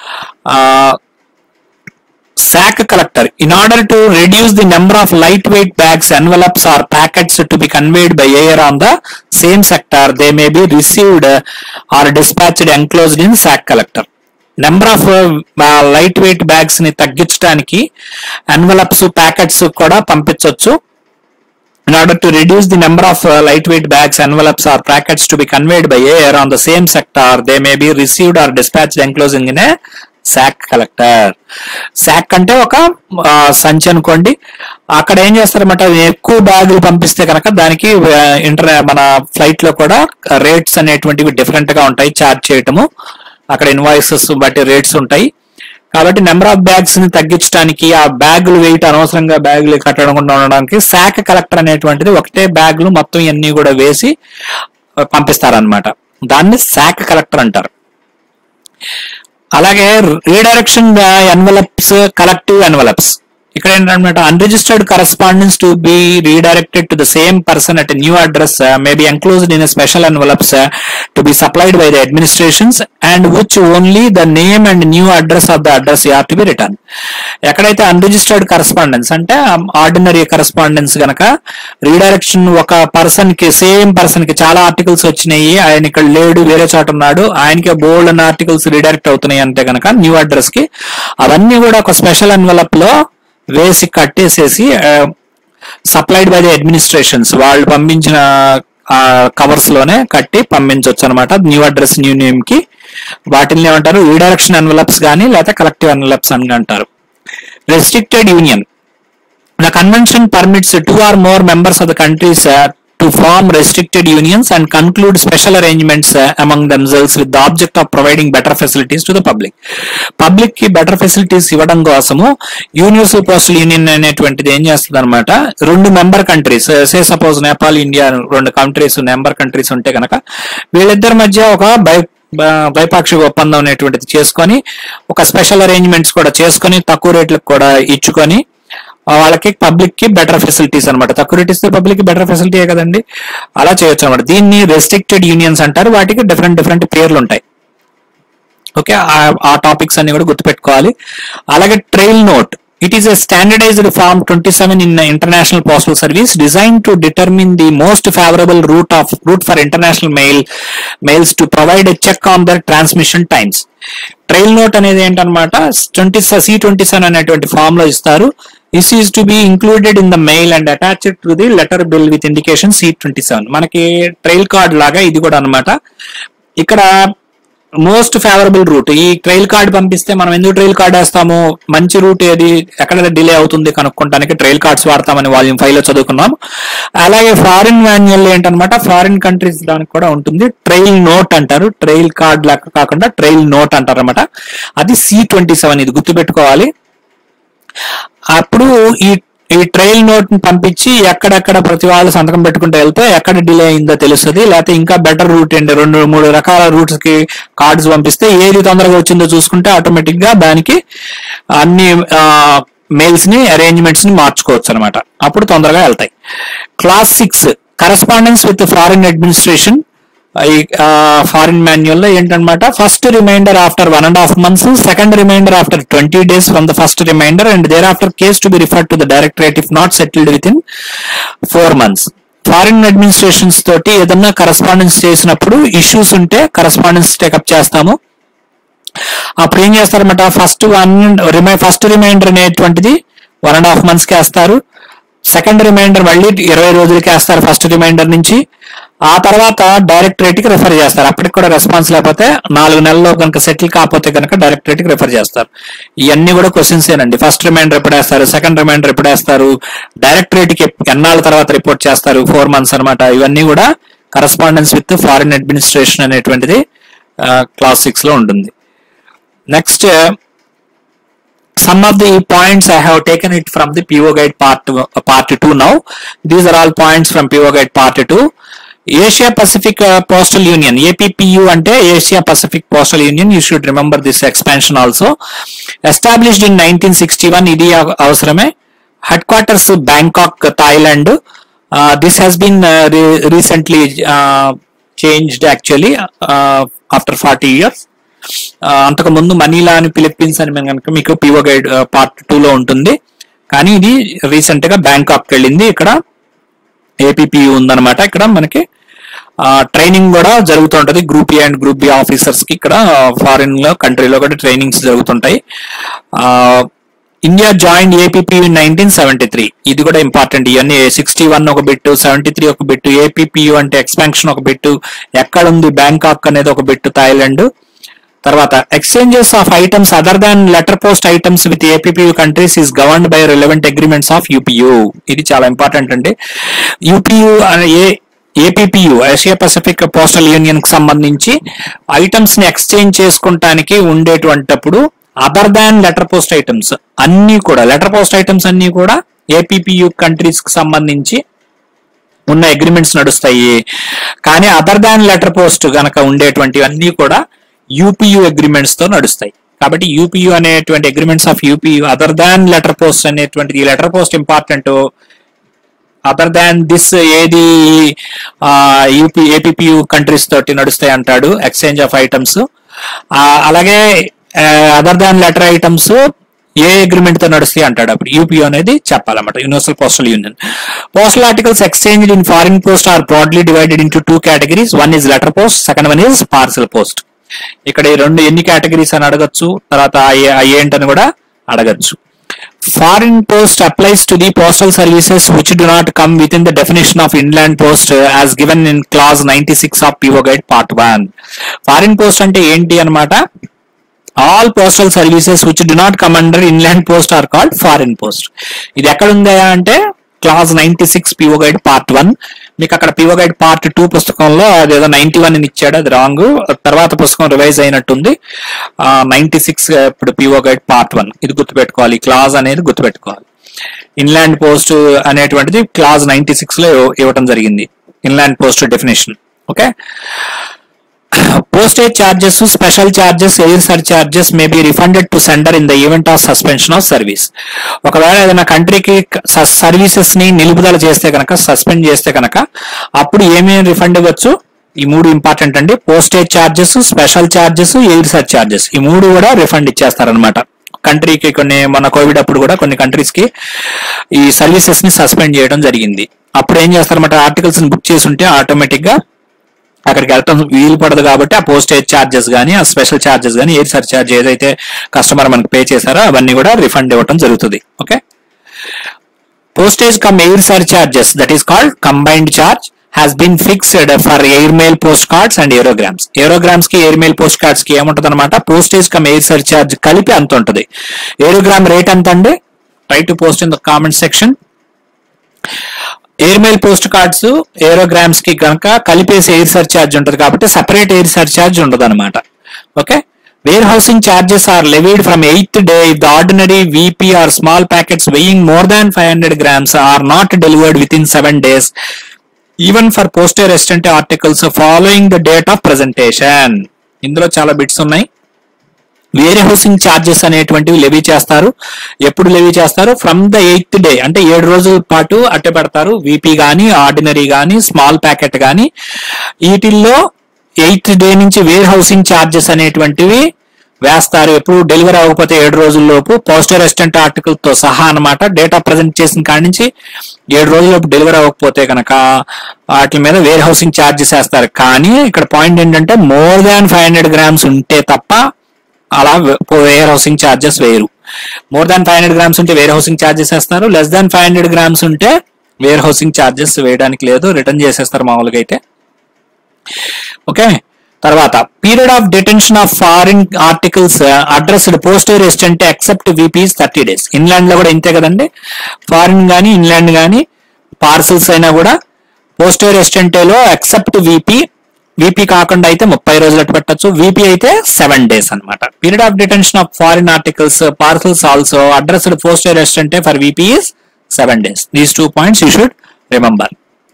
sack collector in order to reduce the number of lightweight bags envelopes or packets to be conveyed by air on the same sector they may be received uh, or dispatched enclosed in sack collector number of light weight bags ని తగ్గించడానికి ఎన్వలప్స్ ప్యాకెట్స్ కూడా పంపించవచ్చు in order to reduce the number of uh, lightweight bags, envelopes, or packets to be conveyed by air on the same sector, they may be received or dispatched enclosing in a sack collector sack అంటే ఒక ఆ, సంచి అనుకోండి అక్కడ ఏం చేస్తారన్నమాట ఎక్కువ బ్యాగులు పంపిస్తే కనుక దానికి ఇంటర్ మన ఫ్లైట్ లో కూడా రేట్స్ అనేటువంటివి డిఫరెంట్ గా ఉంటాయి చార్జ్ చేయటము అక్కడ ఇన్వాయిసెస్ బట్టి రేట్స్ ఉంటాయి కాబట్టి నెంబర్ ఆఫ్ బ్యాగ్స్ ని తగ్గించడానికి ఆ బ్యాగులు వెయిట్ అనవసరంగా బ్యాగులు కట్టకుండా ఉండడానికి శాఖ కలెక్టర్ అనేటువంటిది ఒకటే బ్యాగులు మొత్తం ఇవన్నీ కూడా వేసి పంపిస్తారనమాట దాన్ని శాఖ కలెక్టర్ అంటారు అలాగే రీడైరెక్షన్ ఎన్వలప్స్ కలెక్టివ్ ఎన్వలప్స్ ఇక్కడ ఏంటంటే unregistered correspondence to be redirected to the same person at new address may be enclosed in special envelopes to be supplied by the administrations and which only the name and new address of the address are to be return ఎక్కడైతే అన్రిజిస్టర్డ్ కరస్పాండెన్స్ అంటే ఆర్డినరీ కరస్పాండెన్స్ గనక రీడైరెక్షన్ ఒక పర్సన్ కి సేమ్ పర్సన్ కి చాలా ఆర్టికల్స్ వచ్చినాయి ఆయన ఇక్కడ లేడు వేరే చోట ఉన్నాడు ఆయనకి బోల్డ్ అన్న ఆర్టికల్స్ రీడైరెక్ట్ అవుతున్నాయి అంటే గనక న్యూ అడ్రస్ కి అవన్నీ కూడా ఒక స్పెషల్ ఎన్వలప్ లో వేసి కట్టేసేసి సప్లైడ్ బై ది అడ్మినిస్ట్రేషన్స్ వాళ్ళు పంపించిన కవర్స్ లోనే కట్టి పంపించవచ్చు అనమాట న్యూ అడ్రస్ న్యూ నేమ్ కి వాటిని ఏమంటారు రీడైరెక్షన్ ఎన్వలప్స్ కానీ లేదా కలెక్టివ్ ఎన్వలప్స్ అని అంటారు restricted union The convention permits two or more members of the countries uh, to form restricted unions and conclude special arrangements uh, among themselves with the object of providing better facilities to the public. Public కి బెటర్ ఫెసిలిటీస్ ఇవ్వడం కోసము యూనివర్సల్ పోస్టల్ యూనియన్ అనేటువంటిది ఏం చేస్తుంది అనమాట రెండు member countries say suppose Nepal India రెండు కంట్రీస్ మెంబర్ కంట్రీస్ ఉంటే కనుక వీళ్ళిద్దరి మధ్య ఒక బై బ- ద్వైపాక్షిక ఒప్పందం అనేటువంటిది చేసుకొని ఒక స్పెషల్ అరేంజ్మెంట్స్ కూడా చేసుకొని తక్కువ రేట్లకు కూడా ఇచ్చుకొని ఆ వాళ్ళకి పబ్లిక్ కి బెటర్ ఫెసిలిటీస్ అన్నమాట తక్కువ రేట్ ఇస్తే పబ్లిక్ కి బెటర్ ఫెసిలిటీ కదండి అలా చేయొచ్చు అనమాట దీన్ని రెస్ట్రిక్టెడ్ యూనియన్స్ అంటారు వాటికి డిఫరెంట్ డిఫరెంట్ పేర్లు ఉంటాయి ఓకే ఆ టాపిక్స్ అన్ని కూడా గుర్తుపెట్టుకోవాలి అలాగే trail note it is a standardised form twenty seven in international postal service design to determine the most favourable route of route for international mail mails to provide a check on their transmission times trail note అనేది ఏంటన్నమాట ట్వంటీ సి ట్వంటీ సెవెన్ అనేటువంటి ఫామ్ లో ఇస్తారు this is to be included in the mail and attached to the letter bill with indication C twenty seven మనకి ట్రైల్ కార్డ్ లాగా ఇది కూడా అన్నమాట ఇక్కడ మోస్ట్ ఫేవరబుల్ రూట్ ఈ ట్రైల్ కార్డ్ పంపిస్తే మనం ఎందుకు ట్రైల్ కార్డ్ వేస్తాము మంచి రూట్ ఏది ఎక్కడ డిలే అవుతుంది కనుక్కోవడానికి ట్రైల్ కార్డ్స్ వాడతామని వాల్యూమ్ ఫైవ్ లో చదువుకున్నాం అలాగే ఫారిన్ మాన్యువల్ ఏంటనమాట ఫారిన్ కంట్రీస్ దానికి కూడా ఉంటుంది ట్రైల్ నోట్ అంటారు ట్రైల్ కార్డ్ లెక్క కాకుండా ట్రైల్ నోట్ అంటారు అనమాట అది సి ట్వంటీ సెవెన్ ఇది గుర్తుపెట్టుకోవాలి అప్పుడు ఈ ఈ ట్రైల్ నోట్ ని పంపించి ఎక్కడెక్కడ ప్రతి వాళ్ళు సంతకం పెట్టుకుంటూ వెళ్తే ఎక్కడ డిలే అయిందో తెలుస్తుంది లేకపోతే ఇంకా బెటర్ రూట్ అండి రెండు మూడు రకాల రూట్స్ కి కార్డ్స్ పంపిస్తే ఏది తొందరగా వచ్చిందో చూసుకుంటే ఆటోమేటిక్ గా దానికి అన్ని మెయిల్స్ ని అరేంజ్మెంట్స్ ని మార్చుకోవచ్చు అనమాట అప్పుడు తొందరగా వెళ్తాయి class six correspondence with foreign administration ఈ ఫారిన్ మాన్యువల్ లో ఏంటనమాట first reminder after one and half months second reminder after twenty days from the first reminder and thereafter case to be referred to the directorate if not settled within four months foreign administrations తోటి ఏదన్నా కరస్పాండెన్స్ చేసినప్పుడు ఇష్యూస్ ఉంటే కరస్పాండెన్స్ టేకప్ చేస్తాము అప్పుడు ఏం చేస్తారన్నమాట ఫస్ట్ వన్ రిమై ఫస్ట్ రిమైండర్ అనేటువంటిది వన్ అండ్ హాఫ్ మంత్స్ కి వేస్తారు సెకండ్ రిమైండర్ మళ్ళీ ఇరవై రోజులకి వేస్తారు ఫస్ట్ రిమైండర్ నుంచి ఆ తర్వాత డైరెక్టరేట్ కి రిఫర్ చేస్తారు అప్పటికి కూడా రెస్పాన్స్ లేకపోతే నాలుగు నెలల్లో కనుక సెటిల్ కాకపోతే కనుక డైరెక్టరేట్ కి రిఫర్ చేస్తారు ఇవన్నీ కూడా క్వశ్చన్స్ ఏనండి ఫస్ట్ రిమైండర్ ఎప్పుడు వేస్తారు సెకండ్ రిమైండర్ ఎప్పుడు వేస్తారు డైరెక్టరేట్ కి ఎన్నాళ్ళ తర్వాత రిపోర్ట్ చేస్తారు ఫోర్ మంత్స్ అన్నమాట ఇవన్నీ కూడా కరస్పాండెన్స్ విత్ ఫారిన్ అడ్మినిస్ట్రేషన్ అనేటువంటిది క్లాస్ సిక్స్ లో ఉంటుంది next some of the points I have taken it from the PO guide part part 2 now. These are all points from PO guide part 2. Asia Pacific uh, Postal Union APPU అంటే Asia Pacific Postal Union you should remember this expansion also established in 1961 ఇది అవ- అవసరమే headquarters Bangkok Thailand this has been recently changed actually after forty years అంతకు ముందు మనీలా అని ఫిలిప్పీన్స్ అని మేము కనుక మీకు పివో గైడ్ పార్ట్ టూ లో ఉంటుంది కానీ ఇది రీసెంట్ గా బ్యాంకాక్ వెళ్ళింది ఇక్కడ ఏపీపీయూ ఉందన్నమాట ఇక్కడ మనకి ట్రైనింగ్ కూడా జరుగుతుంటది group A and group B officers కి ఇక్కడ ఫారిన్ లో కంట్రీలో కూడా ట్రైనింగ్స్ జరుగుతుంటాయి India join APP nineteen seventy three ఇది కూడా ఇంపార్టెంట్ ఇవన్నీ సిక్స్టీ వన్ ఒక బిట్టు సెవెంటీ త్రీ ఒక బిట్టు ఏపీపీయూ అంటే ఎక్స్పాన్షన్ ఒక బిట్టు ఎక్కడ ఉంది బ్యాంకాక్ అనేది ఒక బిట్టు థాయిలాండ్ తర్వాత exchanges of items other than letter post items with APPU countries is governed by relevant agreements of UPU ఇది చాలా ఇంపార్టెంట్ అండి యూపీయూ ఏ APPU Asia Pacific postal union కి సంబంధించి ఐటమ్స్ ని ఎక్స్చేంజ్ చేసుకుంటానికి ఉండేటువంటప్పుడు other than letter post items అన్ని కూడా లెటర్ పోస్ట్ ఐటమ్స్ అన్ని కూడా ఏపీపీయూ కంట్రీస్ కి సంబంధించి ఉన్న అగ్రిమెంట్స్ నడుస్తాయి కానీ అదర్ దాన్ లెటర్ పోస్ట్ గనక ఉండేటువంటివన్నీ కూడా యూపీయూ అగ్రిమెంట్స్ తో నడుస్తాయి కాబట్టి యూపీయూ అనేటువంటి agreements of UPU other than letter post అనేటువంటి ఈ letter post important other than this ఏది యూపీ ఏపీపీయూ కంట్రీస్ తోటి నడుస్తాయి అంటాడు ఎక్స్చేంజ్ ఆఫ్ ఐటమ్స్ అలాగే అదర్ దాన్ లెటర్ ఐటమ్స్ ఏ అగ్రిమెంట్ తో నడుస్తాయి అంటాడు అప్పుడు యూపీఓ అనేది చెప్పాలన్నమాట universal postal union postal articles exchange in foreign post are broadly divided into two categories one is letter post second one is parcel post ఇక్కడ ఈ రెండు ఎన్ని కేటగిరీస్ అని అడగచ్చు తర్వాత అయ్యే ఏంటని కూడా అడగచ్చు foreign post applies to the postal services which do not come within the definition of inland post as given in clause ninety six of PO guide part one foreign post అంటే ఏంటి అన్నమాట all postal services which do not come under inland post are called foreign post ఇది ఎక్కడ ఉందా అంటే clause ninety six PO guide part one మీకు అక్కడ పిఓ గైడ్ పార్ట్ టూ పుస్తకంలో అదేదో నైన్టీ వన్ ఇచ్చాడు అది రాంగ్ తర్వాత పుస్తకం రివైజ్ అయినట్టుంది నైన్టీ సిక్స్ ఇప్పుడు పిఓ గైడ్ పార్ట్ వన్ ఇది గుర్తుపెట్టుకోవాలి క్లాజ్ అనేది గుర్తుపెట్టుకోవాలి ఇన్లాండ్ పోస్ట్ అనేటువంటిది క్లాజ్ నైన్టీ సిక్స్ లో ఇవ్వటం జరిగింది inland post definition okay postage charges special charges air surcharges may be refunded to sender in the event of suspension of service ఒకవేళ ఏదైనా కంట్రీకి సర్వీసెస్ ని నిలుపుదల చేస్తే కనుక సస్పెండ్ చేస్తే కనుక అప్పుడు ఏమేమి రిఫండ్ ఇవ్వచ్చు ఈ మూడు ఇంపార్టెంట్ అండి postage charges special charges air surcharges ఈ మూడు కూడా రిఫండ్ ఇచ్చేస్తారనమాట కంట్రీకి కొన్ని మన కోవిడ్ అప్పుడు కూడా కొన్ని కంట్రీస్ కి ఈ సర్వీసెస్ ని సస్పెండ్ చేయడం జరిగింది అప్పుడు ఏం చేస్తారన్నమాట ఆర్టికల్స్ ని బుక్ చేసి ఉంటే ఆటోమేటిక్ గా అక్కడికి వెళ్ళటం వీలు పడదు కాబట్టి ఆ పోస్టేజ్ చార్జెస్ కానీ ఆ స్పెషల్ చార్జెస్ కానీ ఎయిర్ సర్ చార్జ్ ఏదైతే కస్టమర్ మనకి పే చేశారో అవన్నీ కూడా రిఫండ్ ఇవ్వడం జరుగుతుంది okay postage come air surcharges that is called combined charge has been fixed for air mail post cards and aerogrammes aerogrammes కి ఎయిర్ మెయిల్ పోస్ట్ కార్డ్స్ కి ఏముంటది అనమాట పోస్టేజ్ కమ్ ఎయిర్ సర్చార్జ్ కలిపి అంత ఉంటుంది ఏరోగ్రామ్ రేట్ ఎంత అండి try to post in the comment section air mail post cards aerogrammes కి కనుక కలిపేసి ఎయిర్ సర్చార్జ్ ఉంటుంది కాబట్టి సెపరేట్ ఎయిర్ సర్చార్జ్ ఉండదు అనమాట okay warehousing charges are levied from eighth day if the ordinary VP or small packets weighing more than five hundred grams are not delivered within seven days even for poste restante articles following the date of presentation ఇందులో చాలా బిట్స్ ఉన్నాయి వేరే హౌసింగ్ ఛార్జెస్ అనేటువంటివి లెవీ చేస్తారు ఎప్పుడు లెవీ చేస్తారు ఫ్రమ్ ద ఎయిత్ డే అంటే ఏడు రోజుల పాటు అట్టే పెడతారు వీపీ గానీ ఆర్డినరీ గానీ స్మాల్ ప్యాకెట్ గానీ వీటిల్లో ఎయిత్ డే నుంచి వేర్ హౌసింగ్ ఛార్జెస్ అనేటువంటివి వేస్తారు ఎప్పుడు డెలివరీ అవ్వకపోతే ఏడు రోజుల లోపు పోస్టర్ రెస్టెంట్ ఆర్టికల్ తో సహా అన్నమాట డేటా ప్రజెంట్ చేసిన కాడి నుంచి ఏడు రోజులలోపు డెలివరీ అవ్వకపోతే కనుక వాటి మీద వేర్ హౌసింగ్ ఛార్జెస్ వేస్తారు కానీ ఇక్కడ పాయింట్ ఏంటంటే more than five hundred grams ఉంటే తప్ప అలా వేర్ హౌసింగ్ ఛార్జెస్ వేరు more than five hundred grams ఉంటే వేర్ హౌసింగ్ ఛార్జెస్ వేస్తారు less than five hundred grams ఉంటే వేర్ హౌసింగ్ ఛార్జెస్ వేయడానికి లేదు రిటర్న్ చేసేస్తారు మామూలుగా అయితే ఓకే తర్వాత period of detention of foreign articles addressed postal resident except VPs thirty days inland లో కూడా ఇంతే కదండి ఫారిన్ గానీ ఇన్లాండ్ గానీ పార్సల్స్ అయినా కూడా పోస్టల్ రెసిడెంటేలో ఎక్సెప్ట్ విపి విపి కాకుండా అయితే ముప్పై రోజులు అటు పెట్టచ్చు విపి అయితే సెవెన్ డేస్ అన్నమాట period of detention of foreign articles parcels also addressed postal restante for VP is seven days these two points you should remember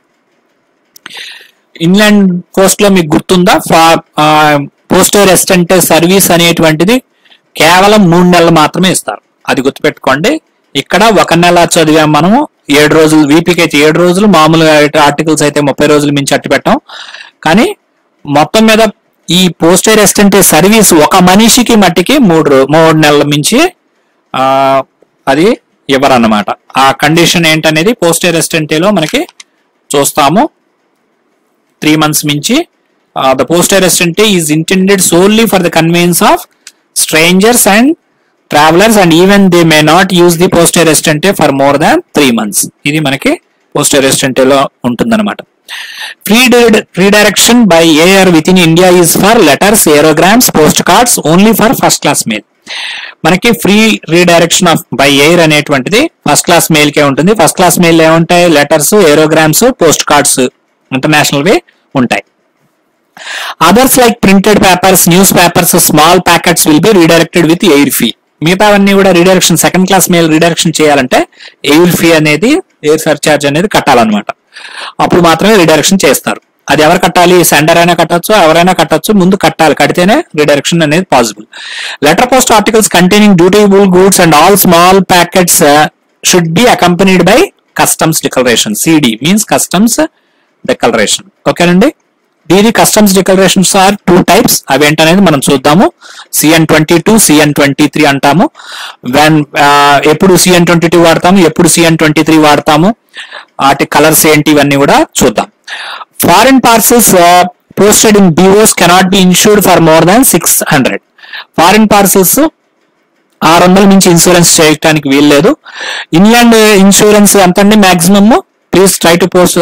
inland post లో మీకు గుర్తుందా పోస్టల్ రెసిడెంట్ సర్వీస్ అనేటువంటిది కేవలం మూడు నెలలు మాత్రమే ఇస్తారు అది గుర్తుపెట్టుకోండి ఇక్కడ ఒక నెల చదివాం మనము ఏడు రోజులు వీపీకి అయితే ఏడు రోజులు మామూలుగా ఆర్టికల్స్ అయితే ముప్పై రోజులు మించి అట్టు పెట్టాం కానీ మొత్తం మీద ఈ పోస్టల్ రెసిడెంట్ సర్వీస్ ఒక మనిషికి మట్టికి మూడు రో- మూడు నెలల మించి ఆ, అది ఇవ్వరన్నమాట ఆ కండిషన్ ఏంటనేది పోస్టల్ రెసిడెంట్లో మనకి చూస్తాము త్రీ మంత్స్ మించి the postal resident is intended solely for the convenience of strangers and travellers and even they may not use the postal resident for more than three months ఇది మనకి పోస్టల్ రెసిడెంట్ లో ఉంటుందన్నమాట free redirection by air within India is for letters aerogrammes post cards only for first class mail మనకి free redirection of by air అనేటువంటిది ఫస్ట్ క్లాస్ మెయిల్ కే ఉంటుంది ఫస్ట్ క్లాస్ మెయిల్ ఏముంటాయి letters aerogrammes post cards international వి ఉంటాయి others like printed papers newspapers small packets will be redirected with air fee మిగతావన్నీ కూడా redirection second class mail redirection చేయాలంటే ఎయిర్ ఫీ అనేది ఎయిర్ సర్చార్జ్ అనేది కట్టాలన్నమాట అప్పుడు మాత్రమే రీడైరెక్షన్ చేస్తారు అది ఎవరు కట్టాలి సెండర్ అయినా కట్టొచ్చు ఎవరైనా కట్టొచ్చు ముందు కట్టాలి కడితేనే రీడైరెక్షన్ అనేది possible letter post articles containing dutiable goods and all small packets should be accompanied by customs declaration CD means customs declaration ఓకేనండి దీని customs declarations are two types అవి ఏంటనేది మనం చూద్దాము CN twenty two CN twenty three అంటాము వెన్ ఎప్పుడు సిఎన్ ట్వంటీ టూ వాడతాము ఎప్పుడు సిఎన్ ట్వంటీ త్రీ వాడతాము వాటి కలర్స్ ఏంటి ఇవన్నీ కూడా చూద్దాం foreign parcels posted in BOs cannot be insured for more than six hundred foreign parcels ఆరు వందల మించి ఇన్సూరెన్స్ చేయడానికి వీల్లేదు ఇన్లాండ్ ఇన్సూరెన్స్ ఎంత అండి maximum please try to post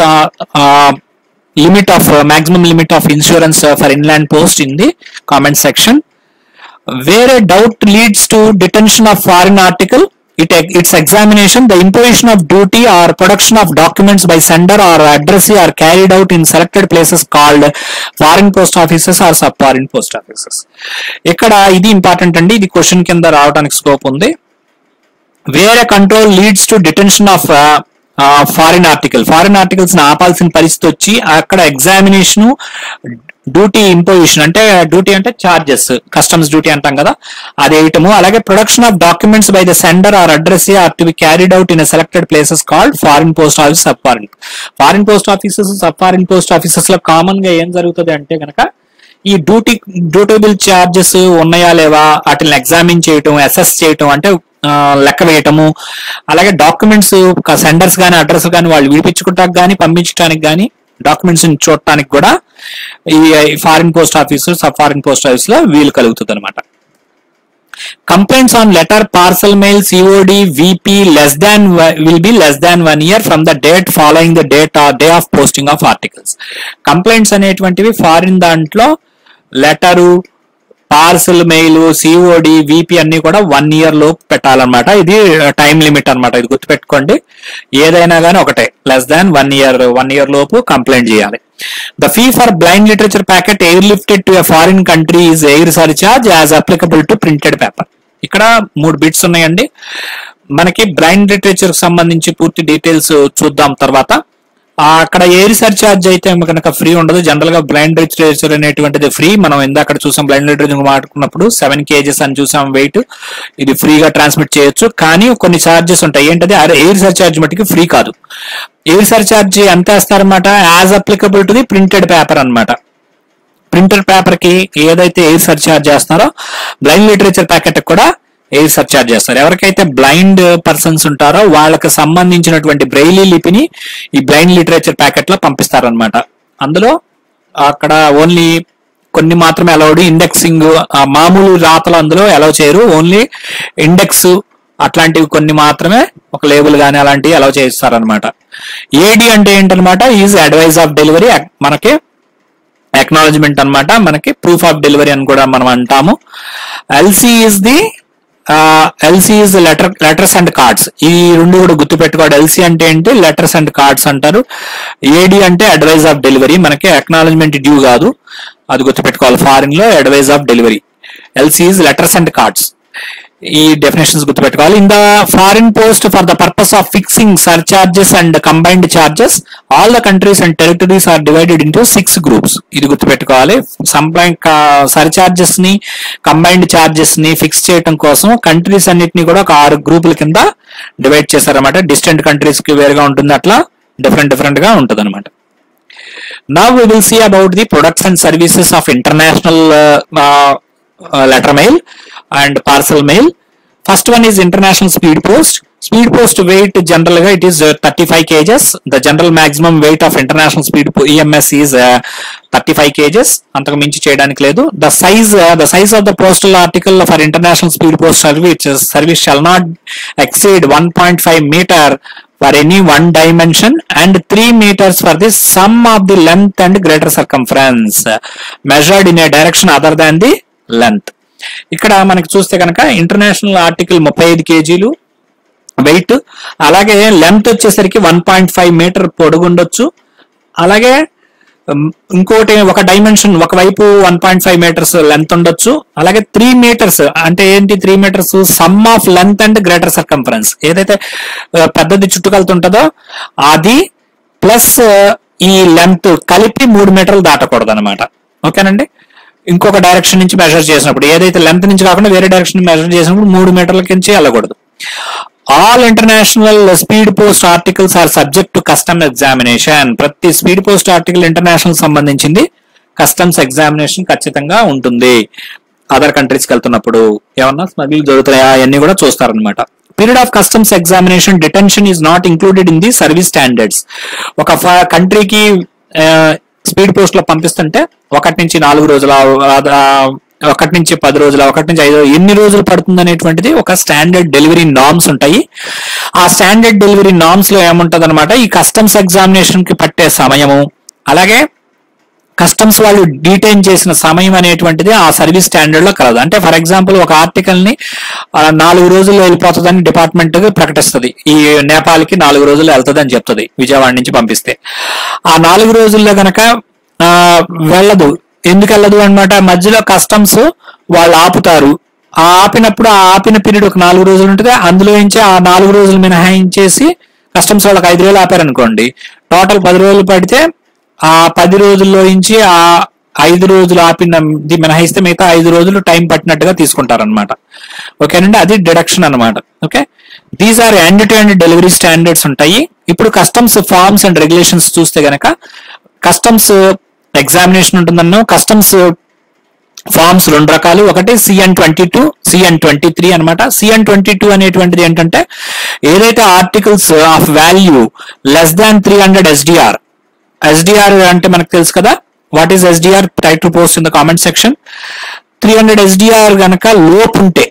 limit of maximum limit of insurance for inland post in the comment section వేరే doubt leads to detention of foreign article it its examination the imposition of duty or production of documents by sender or address are carried out in selected places called foreign post offices or sub foreign post offices ఇక్కడ ఇది ఇంపార్టెంట్ అండి ఇది క్వశ్చన్ కింద రావడానికి స్కోప్ ఉంది వేరే control leads to detention of foreign article foreign articles ఆపాల్సిన పరిస్థితి వచ్చి అక్కడ ఎగ్జామినేషన్ డ్యూటీ ఇంపోజిషన్ అంటే డ్యూటీ అంటే చార్జెస్ కస్టమ్స్ డ్యూటీ అంటాం కదా అది వేయటము అలాగే production of documents by the sender or address are to be carried out in selected places called foreign post office sub foreign foreign post offices sub foreign post offices లో కామన్ గా ఏం జరుగుతుంది అంటే గనక ఈ డ్యూటీ డ్యూటబుల్ చార్జెస్ ఉన్నాయా లేవా వాటిని ఎగ్జామిన్ చేయటం అసెస్ చేయటం అంటే ఆ, లెక్క వేయటము అలాగే డాక్యుమెంట్స్ సెండర్స్ కానీ అడ్రస్ కానీ వాళ్ళు విడిపించుకోవటానికి కానీ పంపించడానికి కానీ డాక్యుమెంట్స్ చూడటానికి కూడా ఈ foreign post office sub foreign post office లో వీలు కలుగుతుంది అనమాట complaints on letter parcel mail cod vp less than wa- will be less than one year from the date following the date or day of posting of articles complaints అనేటువంటివి ఫారిన్ దాంట్లో letter parcel mail COD VP అన్ని కూడా వన్ ఇయర్ లోపు పెట్టాలన్నమాట ఇది టైం లిమిట్ అన్నమాట ఇది గుర్తుపెట్టుకోండి ఏదైనా కానీ ఒకటే less than one year one year లోపు కంప్లైంట్ చేయాలి the fee for blind literature packet air lifted to a foreign country is air surcharge as applicable to printed paper ఇక్కడ మూడు బిట్స్ ఉన్నాయండి మనకి బ్లైండ్ లిటరేచర్ సంబంధించి పూర్తి డీటెయిల్స్ చూద్దాం తర్వాత ఆ, అక్కడ ఏ రీసెర్చ్ ఛార్జ్ అయితే కనుక ఫ్రీ ఉండదు జనరల్ గా బ్లైండ్ లిటరేచర్ అనేటువంటిది ఫ్రీ మనం ఇందాక చూసాం బ్లైండ్ లిటరేచర్ మాట్లాడుకున్నప్పుడు సెవెన్ కేజెస్ అని చూసాం వెయిట్ ఇది ఫ్రీగా ట్రాన్స్మిట్ చేయొచ్చు కానీ కొన్ని ఛార్జెస్ ఉంటాయి ఏంటది ఏ రీసెర్చ్ ఛార్జ్ మటుకు ఫ్రీ కాదు ఏ రీసెర్చ్ ఛార్జ్ ఎంత వేస్తారనమాట as applicable to the printed paper అన్నమాట ప్రింటర్ పేపర్ కి ఏదైతే ఎయిర్ సర్చార్జ్ చేస్తున్నారో బ్లైండ్ లిటరేచర్ ప్యాకెట్ కూడా ఎయిర్ సర్చార్జ్ చేస్తారు ఎవరికైతే బ్లైండ్ పర్సన్స్ ఉంటారో వాళ్ళకి సంబంధించినటువంటి బ్రెయిలీ లిపిని ఈ బ్లైండ్ లిటరేచర్ ప్యాకెట్ లో పంపిస్తారనమాట అందులో అక్కడ ఓన్లీ కొన్ని మాత్రమే అలౌడ్ ఇండెక్సింగ్ మామూలు రాతలు అందులో అలౌ చేయరు ఓన్లీ ఇండెక్స్ అట్లాంటివి కొన్ని మాత్రమే ఒక లేబుల్ గానీ అలాంటివి అలౌ చేస్తారనమాట ఏడి అంటే ఏంటనమాట ఈజ్ అడ్వైజ్ ఆఫ్ డెలివరీ మనకి అక్నాలజ్మెంట్ అన్నమాట మనకి ప్రూఫ్ ఆఫ్ డెలివరీ అని కూడా మనం అంటాము LC is the LC is letter letters and cards ఈ రెండు కూడా గుర్తుపెట్టుకోవాలి ఎల్సి అంటే ఏంటి లెటర్స్ అండ్ కార్డ్స్ అంటారు ఏడి అంటే అడ్వైజ్ ఆఫ్ డెలివరీ మనకి అక్నాలజ్మెంట్ డ్యూ కాదు అది గుర్తుపెట్టుకోవాలి ఫారిన్ లో advise of delivery LC is letters and cards ఈ డెఫినేషన్స్ గుర్తుపెట్టుకోవాలి in the foreign post for the purpose of fixing surcharges and combined charges all the countries and territories are divided into six groups ఇది గుర్తుపెట్టుకోవాలి సంప్లైన్ సర్చార్జెస్ ని కంబైన్డ్ చార్జెస్ ని ఫిక్స్ చేయడం కోసం కంట్రీస్ అన్నిటిని కూడా ఒక ఆరు గ్రూపుల కింద డివైడ్ చేశారన్నమాట డిస్టెంట్ కంట్రీస్ కి వేరుగా ఉంటుంది అట్లా డిఫరెంట్ డిఫరెంట్ గా ఉంటుంది అనమాట Now we will see about the products and services of international uh, uh, uh, letter mail and parcel mail. First one is international speed post. Speed post weight generally it is uh, 35 kgs. The general maximum weight of international speed po- EMS is uh, 35 kgs. అంతకు మించి చేయడానికి లేదు the size the size of the postal article for international speed post service service shall not exceed one point five metre for any one dimension and 3 meters for the sum of the length and greater circumference measured in a direction other than the length ఇక్కడ మనకి చూస్తే కనుక ఇంటర్నేషనల్ ఆర్టికల్ ముప్పై ఐదు కేజీలు వెయిట్ అలాగే లెంత్ వచ్చేసరికి వన్ పాయింట్ ఫైవ్ మీటర్ పొడుగు ఉండొచ్చు అలాగే ఉమ్, ఇంకోటి ఒక డైమెన్షన్ ఒకవైపు one point five metres length ఉండొచ్చు అలాగే త్రీ మీటర్స్ అంటే ఏంటి three metres sum of length and greater circumference ఏదైతే ఆ, పెద్దది చుట్టుకొలత ఉంటుందో అది ప్లస్ ఈ లెంత్ కలిపి మూడు మీటర్లు దాటకూడదు అనమాట ఓకేనండి ఇంకొక డైరెక్షన్ నుంచి మెజర్ చేసినప్పుడు ఏదైతే లెంత్ నుంచి కాకుండా వేరే డైరెక్షన్ మెజర్ చేసినప్పుడు మూడు మీటర్ల కించి వెళ్ళకూడదు all international speed post articles are subject to custom examination ప్రతి స్పీడ్ పోస్ట్ ఆర్టికల్ ఇంటర్నేషనల్ సంబంధించింది కస్టమ్స్ ఎగ్జామినేషన్ ఖచ్చితంగా ఉంటుంది అదర్ కంట్రీస్కి వెళ్తున్నప్పుడు ఏమన్నా స్మగ్లింగ్ జరుగుతాయా అవన్నీ కూడా చూస్తారనమాట period of customs examination detention is not included in the service standards ఒక కంట్రీకి స్పీడ్ పోస్ట్ లో పంపిస్తుంటే ఒకటి నుంచి నాలుగు రోజుల ఆ, ఒకటి నుంచి పది రోజుల ఒకటి నుంచి ఐదు ఎన్ని రోజులు పడుతుంది అనేటువంటిది ఒక స్టాండర్డ్ డెలివరీ నామ్స్ ఉంటాయి ఆ స్టాండర్డ్ డెలివరీ నామ్స్ లో ఏముంటది అనమాట ఈ కస్టమ్స్ ఎగ్జామినేషన్ కి పట్టే సమయము అలాగే కస్టమ్స్ వాళ్ళు డీటైన్ చేసిన సమయం అనేటువంటిది ఆ సర్వీస్ స్టాండర్డ్ లో కలదు అంటే ఫర్ ఎగ్జాంపుల్ ఒక ఆర్టికల్ ని ఆ, నాలుగు రోజుల్లో వెళ్ళిపోతుందని డిపార్ట్మెంట్ ప్రకటిస్తుంది ఈ నేపాల్ కి నాలుగు రోజుల్లో వెళ్తుంది అని చెప్తుంది విజయవాడ నుంచి పంపిస్తే ఆ నాలుగు రోజుల్లో గనక ఆ, వెళ్ళదు ఎందుకు వెళ్ళదు అన్నమాట మధ్యలో కస్టమ్స్ వాళ్ళు ఆపుతారు ఆ ఆపినప్పుడు ఆ ఆపిన పీరియడ్ ఒక నాలుగు రోజులు ఉంటుంది అందులో నుంచి ఆ నాలుగు రోజులు మినహాయించేసి కస్టమ్స్ వాళ్ళకి ఐదు రోజులు ఆపారనుకోండి టోటల్ పది రోజులు పడితే ఆ పది రోజుల్లో నుంచి ఆ ఐదు రోజులు ఆపినది మినహాయిస్తే మిగతా ఐదు రోజులు టైం పట్టినట్టుగా తీసుకుంటారనమాట ఓకేనండి అది డిడక్షన్ అన్నమాట okay these are end to end delivery standards ఉంటాయి ఇప్పుడు కస్టమ్స్ ఫార్మ్స్ అండ్ రెగ్యులేషన్స్ చూస్తే గనక కస్టమ్స్ ఎగ్జామినేషన్ ఉంటుందన్నో కస్టమ్స్ ఫార్మ్స్ రెండు రకాలు ఒకటి CN twenty two CN twenty three అనమాట సిఎన్ ట్వంటీ టూ అనేటువంటిది ఏంటంటే ఏదైతే articles of value less than three hundred SDR SDR అంటే మనకు తెలుసు కదా what is SDR try to post in the comment section three hundred SDR గనక లోపు ఉంటే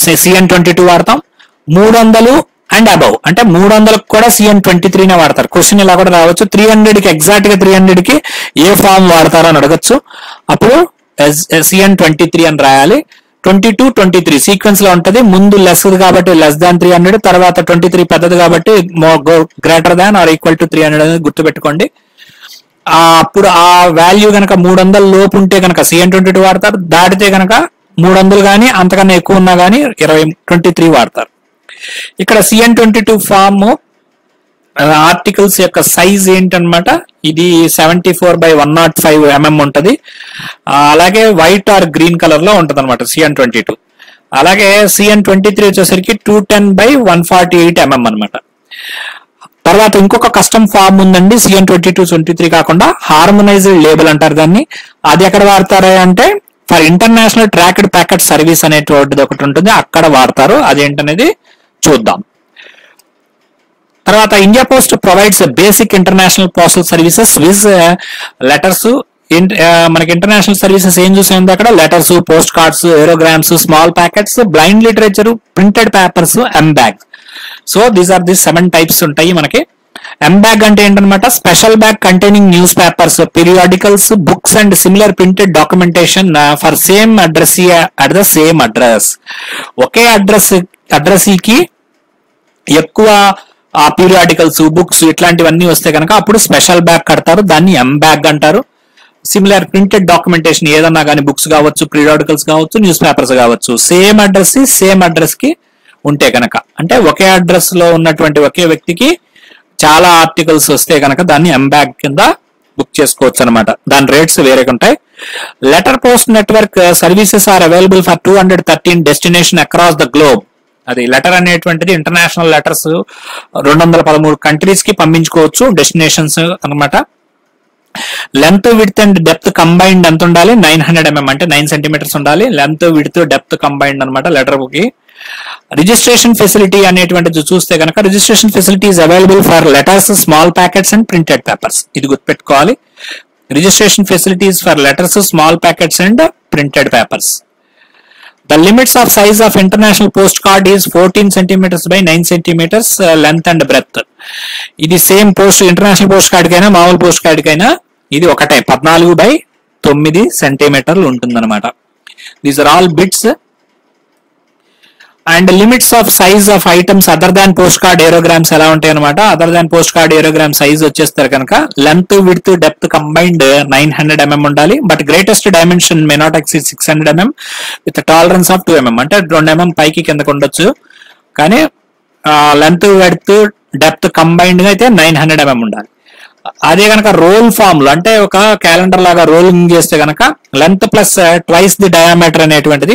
సిఎన్ ట్వంటీ టూ వాడతాం మూడు వందలు అండ్ అబౌవ్ అంటే మూడు వందలకు కూడా సిఎన్ ట్వంటీ త్రీనే వాడతారు క్వశ్చన్ ఇలా కూడా రావచ్చు త్రీ హండ్రెడ్ కి ఎగ్జాక్ట్ గా త్రీ హండ్రెడ్ కి ఏ ఫామ్ వాడతారో అని అడగచ్చు అప్పుడు సిఎన్ ట్వంటీ త్రీ అని రాయాలి twenty two twenty three sequence లో ఉంటది ముందు లెస్ కాబట్టి లెస్ దాన్ త్రీ హండ్రెడ్ తర్వాత ట్వంటీ త్రీ పెద్దది కాబట్టి greater than or equal to three hundred అనేది గుర్తుపెట్టుకోండి ఆ అప్పుడు ఆ వాల్యూ కనుక మూడు వందల లోపు ఉంటే కనుక సిఎన్ ట్వంటీ టూ వాడతారు దాటితే కనుక మూడు వందలు కానీ అంతకన్నా ఎక్కువ ఉన్నా కానీ ఇరవై ట్వంటీ త్రీ వాడతారు ఇక్కడ CN twenty two form articles యొక్క సైజ్ ఏంటన్నమాట ఇది seventy four by one not five mm ఉంటది ఆ, అలాగే వైట్ ఆర్ గ్రీన్ కలర్ లో ఉంటది అనమాట సిఎన్ ట్వంటీ టూ అలాగే సిఎన్ ట్వంటీ త్రీ వచ్చేసరికి two ten by one forty eight mm అనమాట తర్వాత ఇంకొక కస్టమ్ ఫామ్ ఉందండి CN twenty two twenty three కాకుండా హార్మోనైజ్డ్ లేబుల్ అంటారు దాన్ని అది ఎక్కడ వాడతారు అంటే for international tracked packet service అనేటువంటిది ఒకటి ఉంటుంది అక్కడ వాడతారు అదేంటనేది చూద్దాం తర్వాత India post provides basic international postal services viz letters మనకి ఇంటర్నేషనల్ సర్వీసెస్ ఏం చూసాం అక్కడ letters post cards aerogrammes small packets blind literature printed papers M bag so these are the seven types ఉంటాయి మనకి ఎం బ్యాగ్ అంటే ఏంటనమాట special bag containing newspapers periodicals books and similar printed documentation for same address at the same address ఒకే అడ్రస్ అడ్రస్ కి ఎక్కువ ఆ పీరియాడికల్స్ బుక్స్ ఇట్లాంటివన్నీ వస్తే కనుక అప్పుడు స్పెషల్ బ్యాగ్ కడతారు దాన్ని ఎం బ్యాగ్ అంటారు సిమిలర్ ప్రింటెడ్ డాక్యుమెంటేషన్ ఏదన్నా కానీ బుక్స్ కావచ్చు పీరియాడికల్స్ కావచ్చు న్యూస్ పేపర్స్ కావచ్చు సేమ్ అడ్రస్ సేమ్ అడ్రస్ కి ఉంటే కనుక అంటే ఒకే అడ్రస్ లో ఉన్నటువంటి ఒకే వ్యక్తికి చాలా ఆర్టికల్స్ వస్తే కనుక దాన్ని ఎం బ్యాగ్ కింద బుక్ చేసుకోవచ్చు అనమాట దాని రేట్స్ వేరే ఉంటాయి letter post network services are available for two hundred thirteen destination across the globe అది లెటర్ అనేటువంటిది ఇంటర్నేషనల్ లెటర్స్ రెండు వందల పదమూడు కంట్రీస్ కి పంపించుకోవచ్చు డెస్టినేషన్స్ అన్నమాట length width and depth combined ఎంత ఉండాలి నైన్ హండ్రెడ్ ఎంఎం అంటే నైన్ సెంటీమీటర్స్ ఉండాలి లెంత్ విడ్త్ డెప్త్ కంబైన్డ్ అనమాట లెటర్ కి రిజిస్ట్రేషన్ ఫెసిలిటీ అనేటువంటిది చూస్తే కనుక registration facility is available for letters small packets and printed papers ఇది గుర్తుపెట్టుకోవాలి registration facilities for letters small packets and printed papers the limits of size of international post card is fourteen centimetres by nine centimetres length and breadth ఇది same post international post card కైనా మామూలు పోస్ట్ కార్డ్ కైనా ఇది ఒకటే పద్నాలుగు బై తొమ్మిది సెంటీమీటర్లు ఉంటుందన్నమాట these are all bits and limits of size of items other than post card aerogrammes ఎలా ఉంటాయి అనమాట other than post card aerogramme size వచ్చేస్తారు కనుక length width depth combined nine hundred MM ఉండాలి but greatest dimension may not exceed six hundred MM with tolerance of two MM అంటే రెండు ఎంఎం పైకి కిందకు ఉండొచ్చు కానీ లెంత్ విడ్త్ డెప్త్ కంబైన్డ్ గా అయితే నైన్ హండ్రెడ్ ఎంఎం ఉండాలి అదే కనుక రోల్ ఫామ్ లో అంటే ఒక క్యాలెండర్ లాగా రోలింగ్ చేస్తే కనుక length plus twice the diameter అనేటువంటిది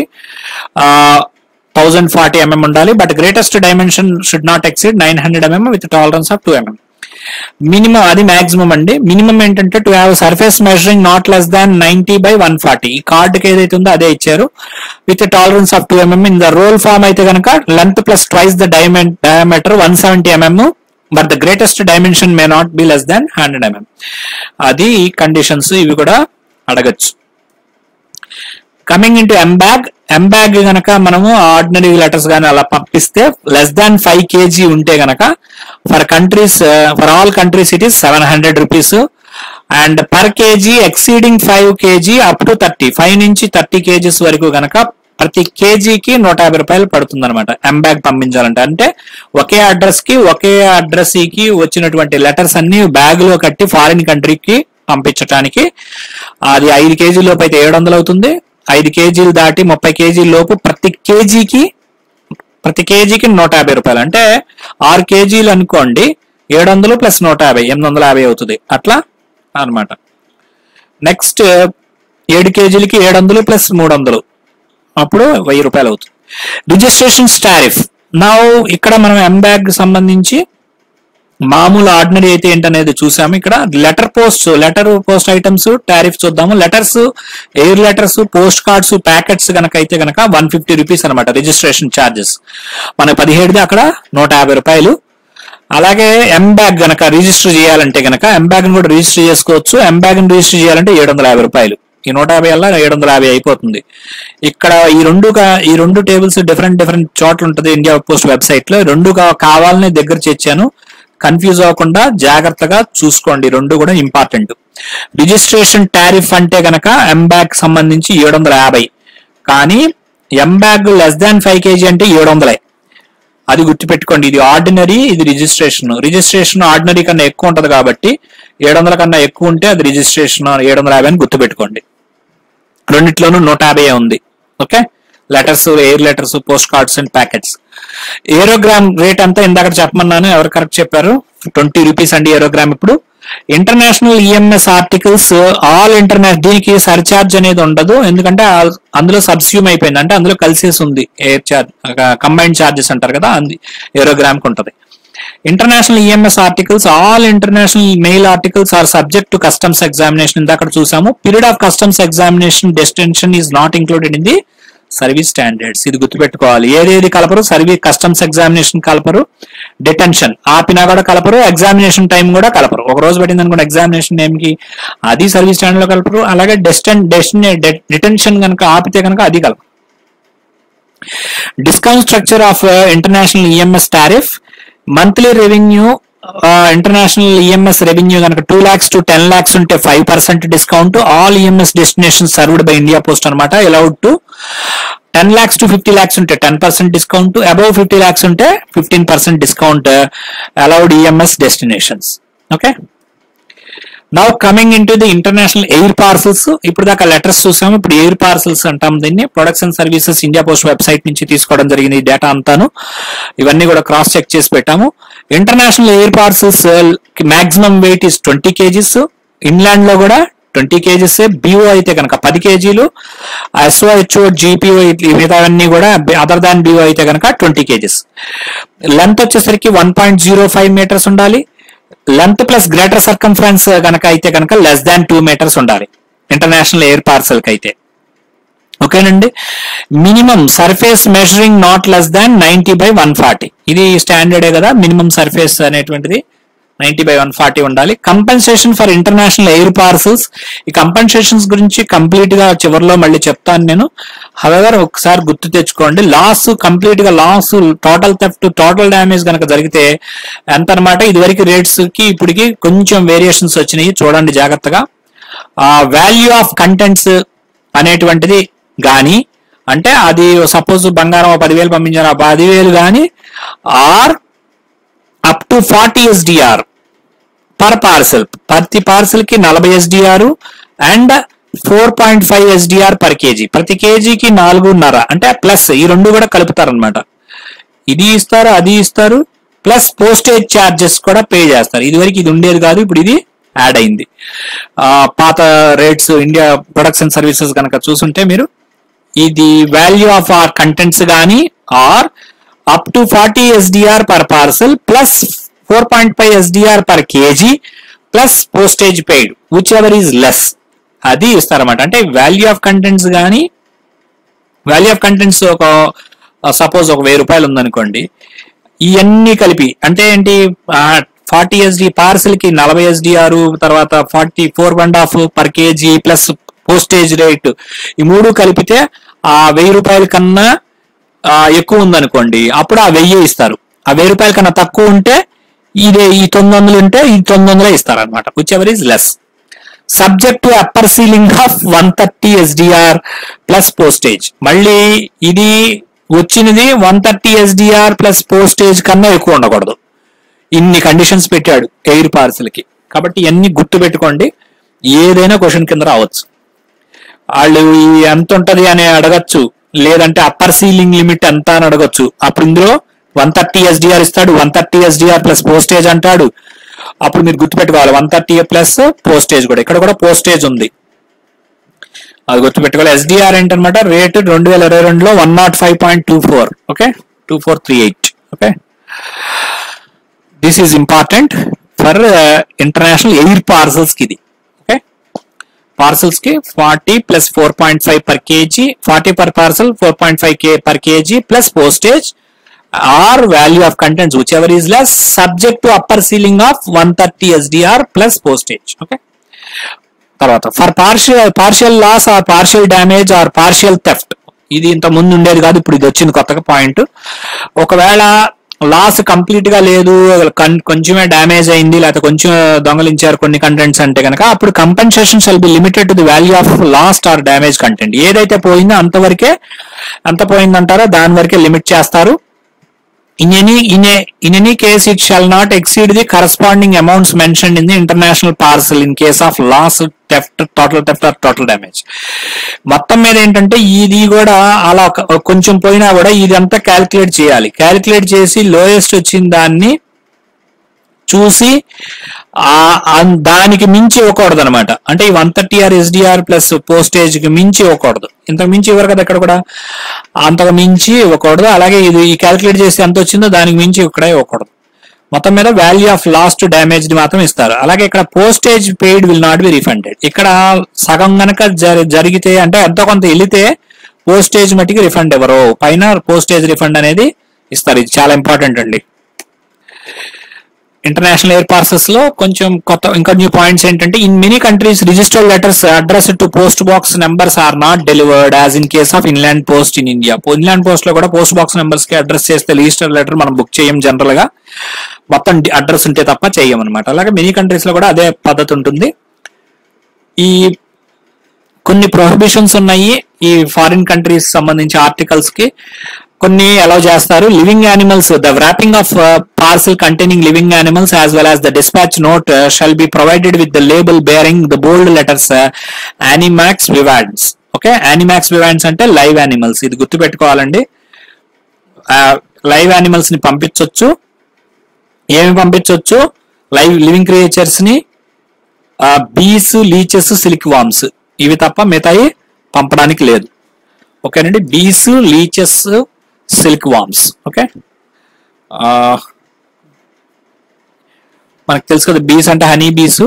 థౌజండ్ ఫార్టీ ఎంఎం ఉండాలి but greatest dimension should not exceed nine hundred MM with tolerance of two MM minimum అది మాక్సిమం అండి మినిమం ఏంటంటే to have surface measuring not less than ninety by one forty ఈ కార్డుకి ఏదైతే ఉందో అదే ఇచ్చారు with tolerance of two MM in the roll form అయితే కనుక లెంత్ ప్లస్ ట్వైస్ ద డైమెన్ diameter one seventy MM but the greatest dimension may not be less than hundred MM అది కండిషన్స్ ఇవి కూడా అడగచ్చు coming into M bag M bag గనక మనము ఆర్డినరీ లెటర్స్ గానీ అలా పంపిస్తే లెస్ దాన్ ఫైవ్ కేజీ ఉంటే గనక for countries for all countries it is seven hundred rupees and per KG exceeding five KG up to thirty five నుంచి థర్టీ కేజీస్ వరకు గనక ప్రతి కేజీకి నూట యాభై రూపాయలు పడుతుంది అనమాట ఎం బ్యాగ్ పంపించాలంటే అంటే ఒకే అడ్రస్ కి ఒకే అడ్రస్ కి వచ్చినటువంటి లెటర్స్ అన్ని బ్యాగ్ లో కట్టి ఫారిన్ కంట్రీకి పంపించడానికి అది ఐదు కేజీ లోపు అయితే ఏడు వందలు అవుతుంది ఐదు కేజీలు దాటి ముప్పై కేజీల లోపు ప్రతి కేజీకి ప్రతి కేజీకి నూట యాభై రూపాయలు అంటే ఆరు కేజీలు అనుకోండి ఏడు వందలు ప్లస్ నూట యాభై ఎనిమిది వందల యాభై అవుతుంది అట్లా అన్నమాట నెక్స్ట్ ఏడు కేజీలకి ఏడు వందలు ప్లస్ మూడు వందలు అప్పుడు వెయ్యి రూపాయలు అవుతుంది రిజిస్ట్రేషన్ టారిఫ్ నా ఇక్కడ మనం ఎం బ్యాగ్ సంబంధించి మామూలు ఆర్డినరీ అయితే ఏంటనేది చూసాము ఇక్కడ letter post letter post items tariff చూద్దాము letters air letters post cards packets గనక అయితే గనక వన్ ఫిఫ్టీ రూపీస్ అనమాట రిజిస్ట్రేషన్ ఛార్జెస్ మనకి పదిహేడుది అక్కడ నూట యాభై రూపాయలు అలాగే ఎం బ్యాగ్ గనక రిజిస్టర్ చేయాలంటే గనక ఎం బ్యాగ్ కూడా రిజిస్టర్ చేసుకోవచ్చు ఎం బ్యాగ్ రిజిస్టర్ చేయాలంటే ఏడు వందల యాభై రూపాయలు ఈ నూట యాభై వల్ల ఏడు వందల యాభై అయిపోతుంది ఇక్కడ ఈ రెండు కా- ఈ రెండు టేబుల్స్ డిఫరెంట్ డిఫరెంట్ చోట్ల ఉంటుంది ఇండియా పోస్ట్ వెబ్సైట్ లో రెండు కా- కావాలని దగ్గర చేర్చాను కన్ఫ్యూజ్ అవ్వకుండా జాగ్రత్తగా చూసుకోండి రెండు కూడా ఇంపార్టెంట్ రిజిస్ట్రేషన్ టారిఫ్ అంటే గనక ఎంబ్యాక్ సంబంధించి ఏడు వందల యాభై కానీ M bag less than five KG అంటే ఏడు వందలే అది గుర్తుపెట్టుకోండి ఇది ఆర్డినరీ ఇది రిజిస్ట్రేషన్ రిజిస్ట్రేషన్ ఆర్డినరీ కన్నా ఎక్కువ ఉంటది కాబట్టి ఏడు వందల కన్నా ఎక్కువ ఉంటే అది రిజిస్ట్రేషన్ ఏడు వందల యాభై అని గుర్తుపెట్టుకోండి రెండిట్లోనూ నూట యాభై ఉంది okay letters air letters post cards and packets aerogramme rate అంతా ఇందాక చెప్పమన్నాను ఎవరు కరెక్ట్ చెప్పారు ట్వంటీ రూపీస్ అండి ఏరోగ్రామ్ ఇప్పుడు international EMS articles all international దీనికి సర్చార్జ్ అనేది ఉండదు ఎందుకంటే ఆ- అందులో సబ్స్యూమ్ అయిపోయింది అంటే అందులో కలిసేసి ఉంది ఎయిర్ చార్జ్ కంబైన్డ్ చార్జెస్ అంటారు కదా అంది ఏరోగ్రామ్ కి ఉంటది international EMS articles all international mail articles are subject to customs examination ఇందాక చూసాము period of customs examination destination is not included in the service standards ఇది గుర్తుపెట్టుకోవాలి ఏదేది కలపరు సర్వీస్ కస్టమ్స్ ఎగ్జామినేషన్ కలపరు డిటెన్షన్ ఆపినా కూడా కలపరు ఎగ్జామినేషన్ టైం కూడా కలపరు ఒక రోజు పెట్టింది అనుకోండి ఎగ్జామినేషన్ టైం కి అది సర్వీస్ స్టాండర్డ్ లో కలపరు అలాగే డెస్టన్ డెస్టినే డిటెన్షన్ కనుక ఆపితే కనుక అది కలపరు discount structure of international EMS tariff monthly revenue international EMS revenue కనుక two lakhs to ten lakhs ఉంటే five percent discount all EMS destination served by India post అనమాట allowed to ten lakhs to fifty lakhs ఉంటే ten percent discount above fifty lakhs ఉంటే fifteen percent discount allowed EMS destinations okay now coming in to the international air parcels ఇప్పుడు దాకా లెటర్స్ చూసాము ఇప్పుడు ఎయిర్ పార్సల్స్ అంటాం దీన్ని products and services India post website నుంచి తీసుకోవడం జరిగింది ఈ డేటా అంతాను ఇవన్నీ కూడా క్రాస్ చెక్ చేసి పెట్టాము international air parcels maximum weight is twenty KGs inland లో కూడా ట్వంటీ కేజీస్ బిఓ అయితే కనుక పది కేజీలు ఎస్ఓ హెచ్ఓ జీపీఓ మిగతావన్నీ కూడా అదర్ దాన్ బిఓ అయితే కనుక ట్వంటీ కేజీస్ లెంత్ వచ్చేసరికి one point zero five metres ఉండాలి లెంత్ ప్లస్ గ్రేటర్ సర్కంఫరెన్స్ కనుక అయితే కనుక లెస్ దాన్ టూ మీటర్స్ ఉండాలి ఇంటర్నేషనల్ ఎయిర్ పార్సల్ కి అయితే ఓకేనండి minimum surface measuring not less than ninety by one forty ఇది స్టాండర్డే కదా మినిమం సర్ఫేస్ అనేటువంటిది నైన్టీ బై వన్ ఫార్టీ ఉండాలి compensation for international air parcels ఈ కంపెన్సేషన్స్ గురించి కంప్లీట్ గా చివరిలో మళ్ళీ చెప్తాను నేను హవెవర్ ఒకసారి గుర్తు తెచ్చుకోండి లాస్ కంప్లీట్ గా loss total theft total damage కనుక జరిగితే ఎంత అనమాట ఇదివరకు రేట్స్ కి ఇప్పటికి కొంచెం వేరియేషన్స్ వచ్చినాయి చూడండి జాగ్రత్తగా ఆ వాల్యూ ఆఫ్ కంటెంట్స్ అనేటువంటిది గాని అంటే అది సపోజ్ బంగారం ఓ పదివేలు పంపించారు ఆ పదివేలు గాని or up to forty SDR per parcel ప్రతి పార్సల్ కి నలభై SDR and four point five SDR per KG ప్రతి కేజీకి నాలుగున్నర అంటే ప్లస్ ఈ రెండు కూడా కలుపుతారనమాట ఇది ఇస్తారు అది ఇస్తారు ప్లస్ పోస్టేజ్ ఛార్జెస్ కూడా పే చేస్తారు ఇది వరకు ఇది ఉండేది కాదు ఇప్పుడు ఇది యాడ్ అయింది ఆ, పాత rates India products and services కనుక చూసుంటే మీరు ఇది వాల్యూ ఆఫ్ ఆర్ కంటెంట్స్ కానీ or up to forty SDR per parcel plus four point five SDR per KG plus postage paid whichever is less అది ఇస్తారన్నమాట అంటే వాల్యూ ఆఫ్ కంటెంట్స్ కానీ వాల్యూ ఆఫ్ కంటెంట్స్ ఒక సపోజ్ ఒక వెయ్యి రూపాయలు ఉందనుకోండి ఇవన్నీ కలిపి అంటే ఏంటి ఫార్టీ ఎస్డి పార్సల్ కి నలభై ఎస్డిఆర్ తర్వాత forty four and half per KG plus postage rate ఈ మూడు కలిపితే ఆ వెయ్యి రూపాయల కన్నా ఆ, ఎక్కువ ఉందనుకోండి అప్పుడు ఆ వెయ్యి ఇస్తారు ఆ వెయ్యి రూపాయల కన్నా తక్కువ ఉంటే ఇదే ఈ తొమ్మిది వందలు ఉంటే ఈ తొమ్మిది వందలే ఇస్తారు అనమాట whichever is less subject to upper ceiling of one thirty SDR plus postage మళ్ళీ ఇది వచ్చినది one thirty SDR plus postage కన్నా ఎక్కువ ఉండకూడదు ఇన్ని కండిషన్స్ పెట్టాడు ఎయిర్ పార్సల్ కి కాబట్టి ఇవన్నీ గుర్తు పెట్టుకోండి ఏదైనా క్వశ్చన్ కింద రావచ్చు వాళ్ళు ఈ ఎంత ఉంటది అని అడగచ్చు లేదంటే అప్పర్ సీలింగ్ లిమిట్ ఎంత అని అడగచ్చు అప్పుడు ఇందులో వన్ థర్టీ ఎస్డిఆర్ ఇస్తాడు one thirty SDR plus postage అంటాడు అప్పుడు మీరు గుర్తుపెట్టుకోవాలి వన్ థర్టీ ప్లస్ పోస్టేజ్ కూడా ఇక్కడ కూడా పోస్టేజ్ ఉంది అది గుర్తుపెట్టుకోవాలి ఎస్డిఆర్ ఏంటనమాట రేట్ రెండు వేల ఇరవై రెండులో one not five point two four okay two four three eight okay this is important for international air parcels కి ఇది ఓకే పార్సల్స్ కి forty plus four point five per KG forty per parcel four point five K per KG plus postage or value of contents whichever is less subject to upper ceiling of one thirty SDR plus postage okay తర్వాత for partial partial loss are partial damage or partial theft ఇది ఇంత ముందు ఉండేది కాదు ఇప్పుడు ఇది వచ్చింది కొత్తగా పాయింట్ ఒకవేళ లాస్ కంప్లీట్ గా లేదు కన్- కొంచెమే డ్యామేజ్ అయింది లేకపోతే కొంచెం దొంగలించారు కొన్ని కంటెంట్స్ అంటే కనుక అప్పుడు compensation shall be limited to the value of lost or damage content ఏదైతే పోయిందో అంతవరకే ఎంత పోయిందంటారో దాని వరకే లిమిట్ చేస్తారు in any in a in any case it shall not exceed the corresponding amounts mentioned in the international parcel in case of loss theft total theft or total damage మొత్తం మీద ఏంటంటే ఇది కూడా అలా ఒక- కొంచెం పోయినా కూడా ఇదంతా క్యాలిక్యులేట్ చేయాలి క్యాలిక్యులేట్ చేసి లోయెస్ట్ వచ్చిన దాన్ని చూసి ఆ ఆ- దానికి మించి ఇవ్వకూడదు అనమాట అంటే ఈ one thirty or SDR plus postage కి మించి ఇవ్వకూడదు ఇంతకు మించి ఇవ్వరు కదా ఇక్కడ కూడా అంతకు మించి ఇవ్వకూడదు అలాగే ఇది ఈ క్యాలిక్యులేట్ చేసి ఎంత వచ్చిందో దానికి మించి ఇక్కడ ఇవ్వకూడదు మొత్తం మీద వాల్యూ ఆఫ్ లాస్ట్ డ్యామేజ్ మాత్రం ఇస్తారు అలాగే ఇక్కడ postage paid will not be refunded ఇక్కడ సగం గనక జరి- జరిగితే అంటే ఎంతో కొంత వెళితే పోస్టేజ్ మట్టికి రిఫండ్ ఇవ్వరు పైన పోస్టేజ్ రిఫండ్ అనేది ఇస్తారు ఇది చాలా ఇంపార్టెంట్ అండి ఇంటర్నేషనల్ ఎయిర్ పార్సెస్ లో కొంచెం కొత్త ఇంకా న్యూ పాయింట్స్ ఏంటంటే in many countries registered letters address to post box numbers are not delivered as in case of inland post in India inland post లో కూడా పోస్ట్ బాక్స్ నెంబర్స్ కి అడ్రస్ చేస్తే రిజిస్టర్డ్ లెటర్ మనం బుక్ చేయం జనరల్ గా మొత్తం అడ్రస్ ఉంటే తప్ప చేయం అనమాట అలాగే మెనీ కంట్రీస్ లో కూడా అదే పద్ధతి ఉంటుంది ఈ కొన్ని ప్రొహిబిషన్స్ ఉన్నాయి ఈ ఫారిన్ కంట్రీస్ సంబంధించి ఆర్టికల్స్ కి కొన్ని అలౌ చేస్తారు living animals the wrapping of parcel containing living animals as well as the dispatch note shall be provided with the label bearing the bold letters యానిమాక్స్ వివాడ్స్ ఓకే యానిమాక్స్ వివాడ్స్ అంటే లైవ్ యానిమల్స్ ఇది గుర్తుపెట్టుకోవాలండి లైవ్ యానిమల్స్ ని పంపించవచ్చు ఏమి పంపించవచ్చు లైవ్ లివింగ్ క్రియేచర్స్ ని బీస్ లీచెస్ సిల్క్ వామ్స్ ఇవి తప్ప మిగతాయి పంపడానికి లేదు ఓకేనండి బీస్ లీచెస్ సిల్క్ వామ్స్ ఓకే మనకు తెలుసు కదా బీస్ అంటే హనీ బీస్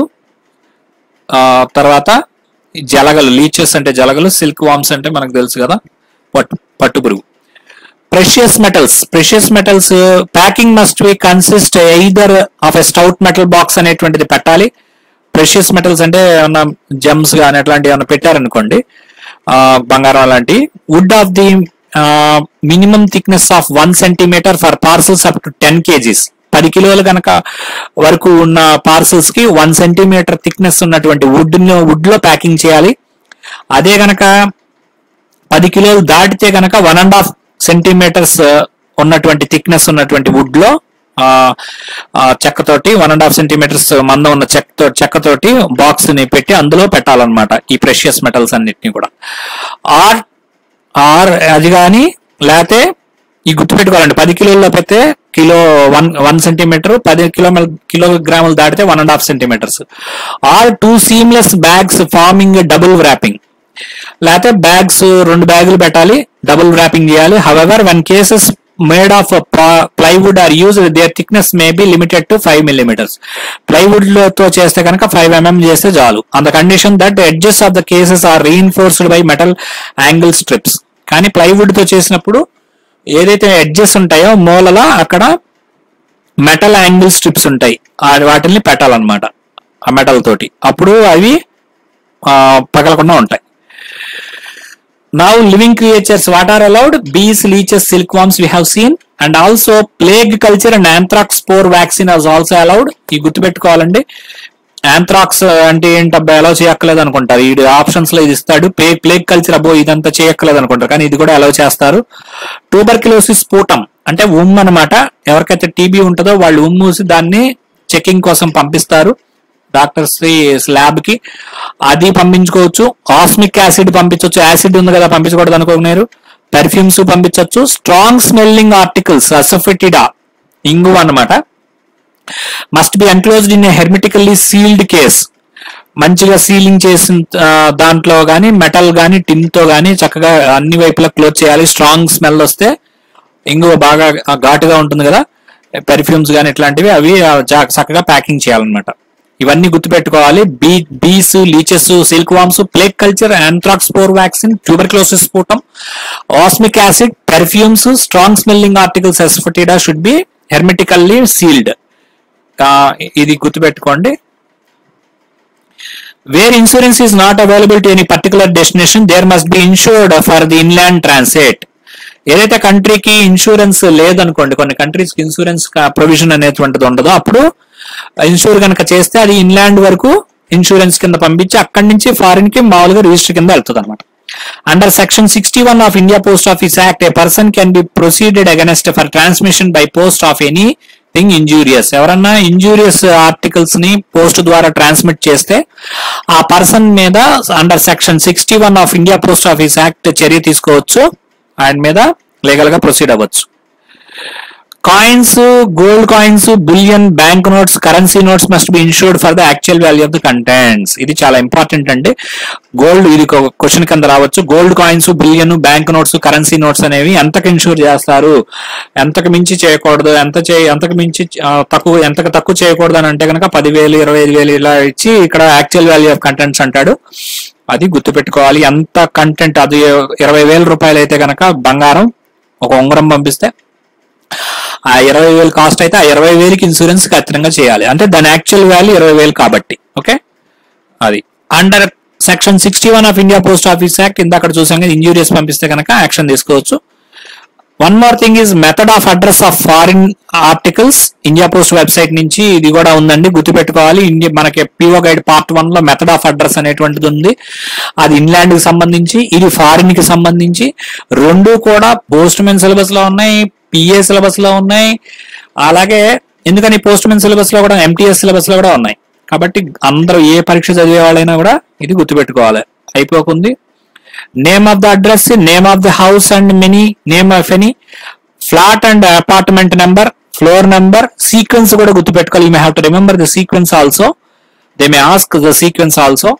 తర్వాత ఈ జలగలు లీచెస్ అంటే జలగలు సిల్క్ వామ్స్ అంటే మనకు తెలుసు కదా పట్టు పట్టు పురుగు precious metals precious metals packing must be consist either of a stout metal box అనేటువంటిది పెట్టాలి ప్రెషియస్ మెటల్స్ అంటే ఏమన్నా జెమ్స్ కానీ అట్లాంటివి ఏమన్నా పెట్టారనుకోండి ఆ, బంగారం అలాంటి wood of the minimum thickness of one centimetre for parcels up to ten KGs పది కిలోలు కనుక వరకు ఉన్న పార్సల్స్ కి వన్ సెంటీమీటర్ థిక్నెస్ ఉన్నటువంటి వుడ్ వుడ్ లో ప్యాకింగ్ చేయాలి అదే గనక పది కిలోలు దాటితే గనక వన్ అండ్ హాఫ్ సెంటీమీటర్స్ ఉన్నటువంటి థిక్నెస్ ఉన్నటువంటి వుడ్ లో ఆ, ఆ, చెక్కతోటి వన్ అండ్ హాఫ్ సెంటీమీటర్స్ మందం ఉన్న చెక్కతో చెక్కతోటి బాక్స్ ని పెట్టి అందులో పెట్టాలన్నమాట ఈ ప్రెషియస్ మెటల్స్ అన్నిటిని కూడా ఆర్ ఆర్ అది కానీ లేకపోతే ఈ గుర్తుపెట్టుకోవాలండి పది కిలోల్లో పెడితే కిలో వన్ వన్ సెంటీమీటర్ పది కిలో కిలోగ్రాములు దాటితే one and half centimetres or two seamless bags forming double wrapping లేకపోతే బ్యాగ్స్ రెండు బ్యాగులు పెట్టాలి డబుల్ వ్రాపింగ్ చేయాలి however when cases made of plywood are use their thickness may be limited to five millimetres plywood తో చేస్తే కనుక ఫైవ్ ఎంఎం చేస్తే చాలు on the condition that edges of the cases are reinforced by metal angle strips కానీ ప్లైవుడ్ తో చేసినప్పుడు ఏదైతే ఎడ్జెస్ ఉంటాయో మూలల అక్కడ మెటల్ యాంగిల్ స్ట్రిప్స్ ఉంటాయి ఆ వాటిని పెట్టాలన్నమాట ఆ మెటల్ తోటి అప్పుడు అవి ఆ, పగలకుండా ఉంటాయి Now living creatures what are allowed? Bees, leeches, silkworms we have seen and also plague culture and anthrax spore vaccine is also allowed. ఈ గుర్తుపెట్టుకోవాలండి ఆంథ్రాక్స్ అంటే ఏంటబ్బా ఎలా చేయక్కర్లేదు అనుకుంటారు ఈ ఆప్షన్స్ లో ఇది ఇస్తాడు ప్లే ప్లేగ్ కల్చర్ అబ్బో ఇదంతా చేయక్కర్లేదు అనుకుంటారు కానీ ఇది కూడా అలౌ చేస్తారు ట్యూబర్క్యులోసిస్ స్ఫూటం అంటే ఉమ్ అన్నమాట ఎవరికైతే టీబీ ఉంటుందో వాళ్ళు ఉమ్ మూసి దాన్ని చెకింగ్ కోసం పంపిస్తారు డాక్టర్స్ ల్యాబ్ కి అది పంపించుకోవచ్చు ఆస్మిక్ యాసిడ్ పంపించవచ్చు యాసిడ్ ఉంది కదా పంపించకూడదు అనుకోలేరు పెర్ఫ్యూమ్స్ పంపించవచ్చు స్ట్రాంగ్ స్మెల్లింగ్ ఆర్టికల్స్ అసఫెటిడా ఇంగు అన్నమాట must be enclosed in hermetically sealed case మంచిగా సీలింగ్ చేసిన ఆ, దాంట్లో గానీ మెటల్ గానీ టిన్ తో గానీ చక్కగా అన్ని వైపులా క్లోజ్ చేయాలి స్ట్రాంగ్ స్మెల్ వస్తే ఇంగువ బాగా ఆ, ఘాటుగా ఉంటుంది కదా పెర్ఫ్యూమ్స్ గానీ ఇట్లాంటివి అవి ఆ, జా- చక్కగా ప్యాకింగ్ చేయాలన్నమాట ఇవన్నీ గుర్తుపెట్టుకోవాలి bee bees leeches silk worms plague culture anthrax spore vaccine tuberculosis sputum osmic acid perfumes strong smelling articles asafoetida should be hermetically sealed ఇది గుర్తుపెట్టుకోండి where insurance is not available to any particular destination there must be insured for the inland transit ఏదైతే కంట్రీకి ఇన్సూరెన్స్ లేదనుకోండి కొన్ని కంట్రీస్ కి ఇన్సూరెన్స్ ప్రొవిజన్ అనేటువంటిది ఉండదో అప్పుడు ఇన్సూర్ కనుక చేస్తే అది ఇన్లాండ్ వరకు ఇన్సూరెన్స్ కింద పంపించి అక్కడి నుంచి ఫారిన్ కి మామూలుగా రిజిస్టర్ కింద వెళ్తుంది అనమాట under section sixty one of India post office act a person can be proceeded against for transmission by post of any thing injurious ఎవరన్నా ఇంజూరియస్ ఆర్టికల్స్ ని పోస్ట్ ద్వారా ట్రాన్స్మిట్ చేస్తే ఆ పర్సన్ మీద under section sixty one of India post office act చర్య తీసుకోవచ్చు ఆయన మీద లీగల్ గా ప్రొసీడ్ అవ్వచ్చు coins gold coins bullion bank notes currency notes must be insured for the actual value of the contents ఇది చాలా ఇంపార్టెంట్ అండి గోల్డ్ ఇది క్వశ్చన్ కింద రావచ్చు gold coins bullion bank notes currency notes అనేవి ఎంతకు ఇన్షూర్ చేస్తారు ఎంతకు మించి చేయకూడదు ఎంత చే ఎంతకు మించి ఆ, తక్కువ ఎంతకు తక్కువ చేయకూడదు అని అంటే కనుక పదివేలు ఇరవై ఐదు వేలు ఇలా ఇచ్చి ఇక్కడ యాక్చువల్ వాల్యూ ఆఫ్ కంటెంట్స్ అంటాడు అది గుర్తుపెట్టుకోవాలి ఎంత కంటెంట్ అది ఇరవై వేల రూపాయలు అయితే కనుక బంగారం ఒక ఉంగరం పంపిస్తే ఆ ఇరవై వేలు కాస్ట్ అయితే ఆ ఇరవై వేలకి ఇన్సూరెన్స్ ఖచ్చితంగా చేయాలి అంటే దాని యాక్చువల్ వాల్యూ ఇరవై వేలు కాబట్టి ఓకే అది under section sixty one of India post office act ఇంత అక్కడ చూసాం కదా ఇంజూరియస్ పంపిస్తే కనుక యాక్షన్ తీసుకోవచ్చు one more thing is method of address of foreign articles India post website నుంచి ఇది కూడా ఉందండి గుర్తుపెట్టుకోవాలి ఇండియా మనకి పిఓ గైడ్ పార్ట్ వన్ లో మెథడ్ ఆఫ్ అడ్రస్ అనేటువంటిది ఉంది అది ఇన్లాండ్ కి సంబంధించి ఇది ఫారిన్ కి సంబంధించి రెండు కూడా పోస్ట్ మెన్ సిలబస్ లో ఉన్నాయి పిఏ సిలబస్ లో ఉన్నాయి అలాగే ఎందుకని పోస్ట్ మెన్ సిలబస్ లో కూడా ఎంటీఎస్ సిలబస్ లో కూడా ఉన్నాయి కాబట్టి అందరూ ఏ పరీక్ష చదివే వాళ్ళైనా కూడా ఇది గుర్తుపెట్టుకోవాలి అయిపోకుంది name of the address name of the house and many name of any flat and apartment number floor number sequence కూడా గుర్తుపెట్టుకోవాలి you may have to remember the sequence also they may ask the sequence also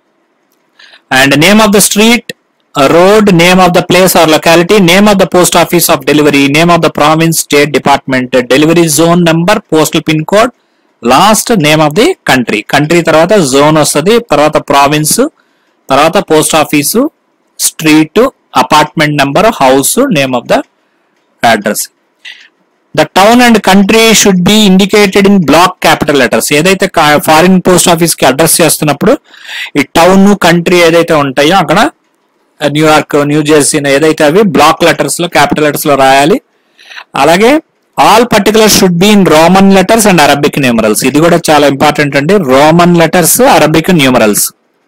and name of the street road name of the place or locality name of the post office of delivery name of the province state department delivery zone number postal pin code last name of the country country తర్వాత జోన్ వస్తుంది తర్వాత ప్రావిన్స్ తర్వాత post office street apartment number house name of the address the town and country should be indicated in block capital letters ఏదైతే ఫారిన్ పోస్ట్ ఆఫీస్ కి అడ్రస్ చేస్తున్నప్పుడు ఈ టౌన్ కంట్రీ ఏదైతే ఉంటాయో అక్కడ న్యూయార్క్ న్యూ జెర్సీ ఏదైతే అవి బ్లాక్ లెటర్స్ లో క్యాపిటల్ లెటర్స్ లో రాయాలి అలాగే all particular should be in Roman letters and Arabic numerals ఇది కూడా చాలా ఇంపార్టెంట్ అండి Roman letters Arabic numerals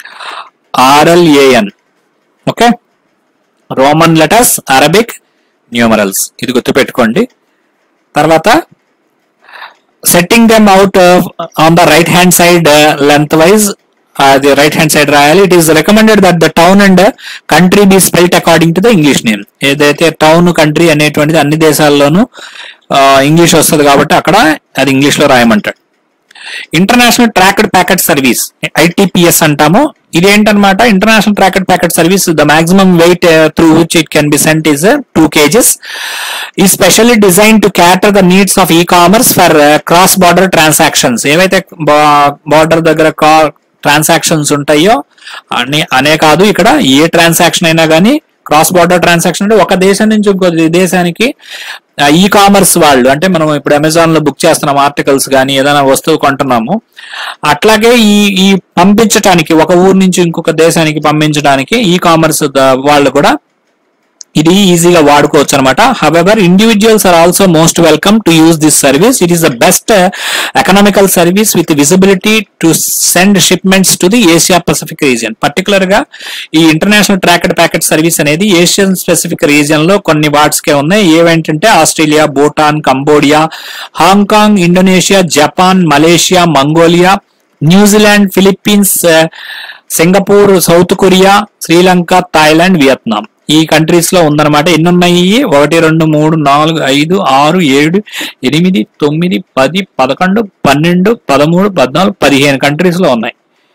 RLAN okay Roman letters Arabic numerals ఇది గుర్తుపెట్టుకోండి తర్వాత setting them out on the right hand side length wise అది రైట్ హ్యాండ్ సైడ్ రాయాలి it is recommended that the town and country be spelt according to the English name ఏదైతే టౌన్ కంట్రీ అనేటువంటిది అన్ని దేశాల్లోనూ ఇంగ్లీష్ వస్తుంది కాబట్టి అక్కడ అది ఇంగ్లీష్ లో రాయమంటాడు international tracked packet service ITPS అంటాము ఇదేంటనమాట international tracked packet service the maximum weight through which it can be sent is two kgs ఈ specially design to cater the needs of e commerce for cross border transactions ఏవైతే బార్డర్ దగ్గర ట్రాన్సాక్షన్స్ ఉంటాయో అనే అనే కాదు ఇక్కడ ఏ ట్రాన్సాక్షన్ అయినా కానీ క్రాస్ బార్డర్ ట్రాన్సాక్షన్ అంటే ఒక దేశం నుంచి ఇంకో దేశానికి ఈ కామర్స్ వాళ్ళు అంటే మనం ఇప్పుడు అమెజాన్ లో బుక్ చేస్తున్నాం ఆర్టికల్స్ కానీ ఏదైనా వస్తువు కొంటున్నాము అట్లాగే ఈ ఈ పంపించడానికి ఒక ఊరు నుంచి ఇంకొక దేశానికి పంపించడానికి ఈ కామర్స్ వాళ్ళు కూడా ఇది ఈజీగా వాడుకోవచ్చు అనమాట however individuals are also most welcome to use this service it is the best economical service with visibility to send shipments to the Asia Pacific region particular గా ఈ ఇంటర్నేషనల్ ట్రాకెడ్ ప్యాకెట్ సర్వీస్ అనేది ఏషియన్ స్పెసిఫిక్ రీజియన్ లో కొన్ని వార్డ్స్ కే ఉన్నాయి ఏవేంటంటే Australia Bhutan Cambodia Hong Kong Indonesia Japan Malaysia Mongolia New Zealand Philippines Singapore South Korea Sri Lanka Thailand Vietnam ఈ కంట్రీస్ లో ఉందన్నమాట ఎన్ని ఉన్నాయి ఒకటి రెండు మూడు నాలుగు ఐదు ఆరు ఏడు ఎనిమిది తొమ్మిది పది పదకొండు పన్నెండు పదమూడు పద్నాలుగు పదిహేను కంట్రీస్ లో ఉన్నాయి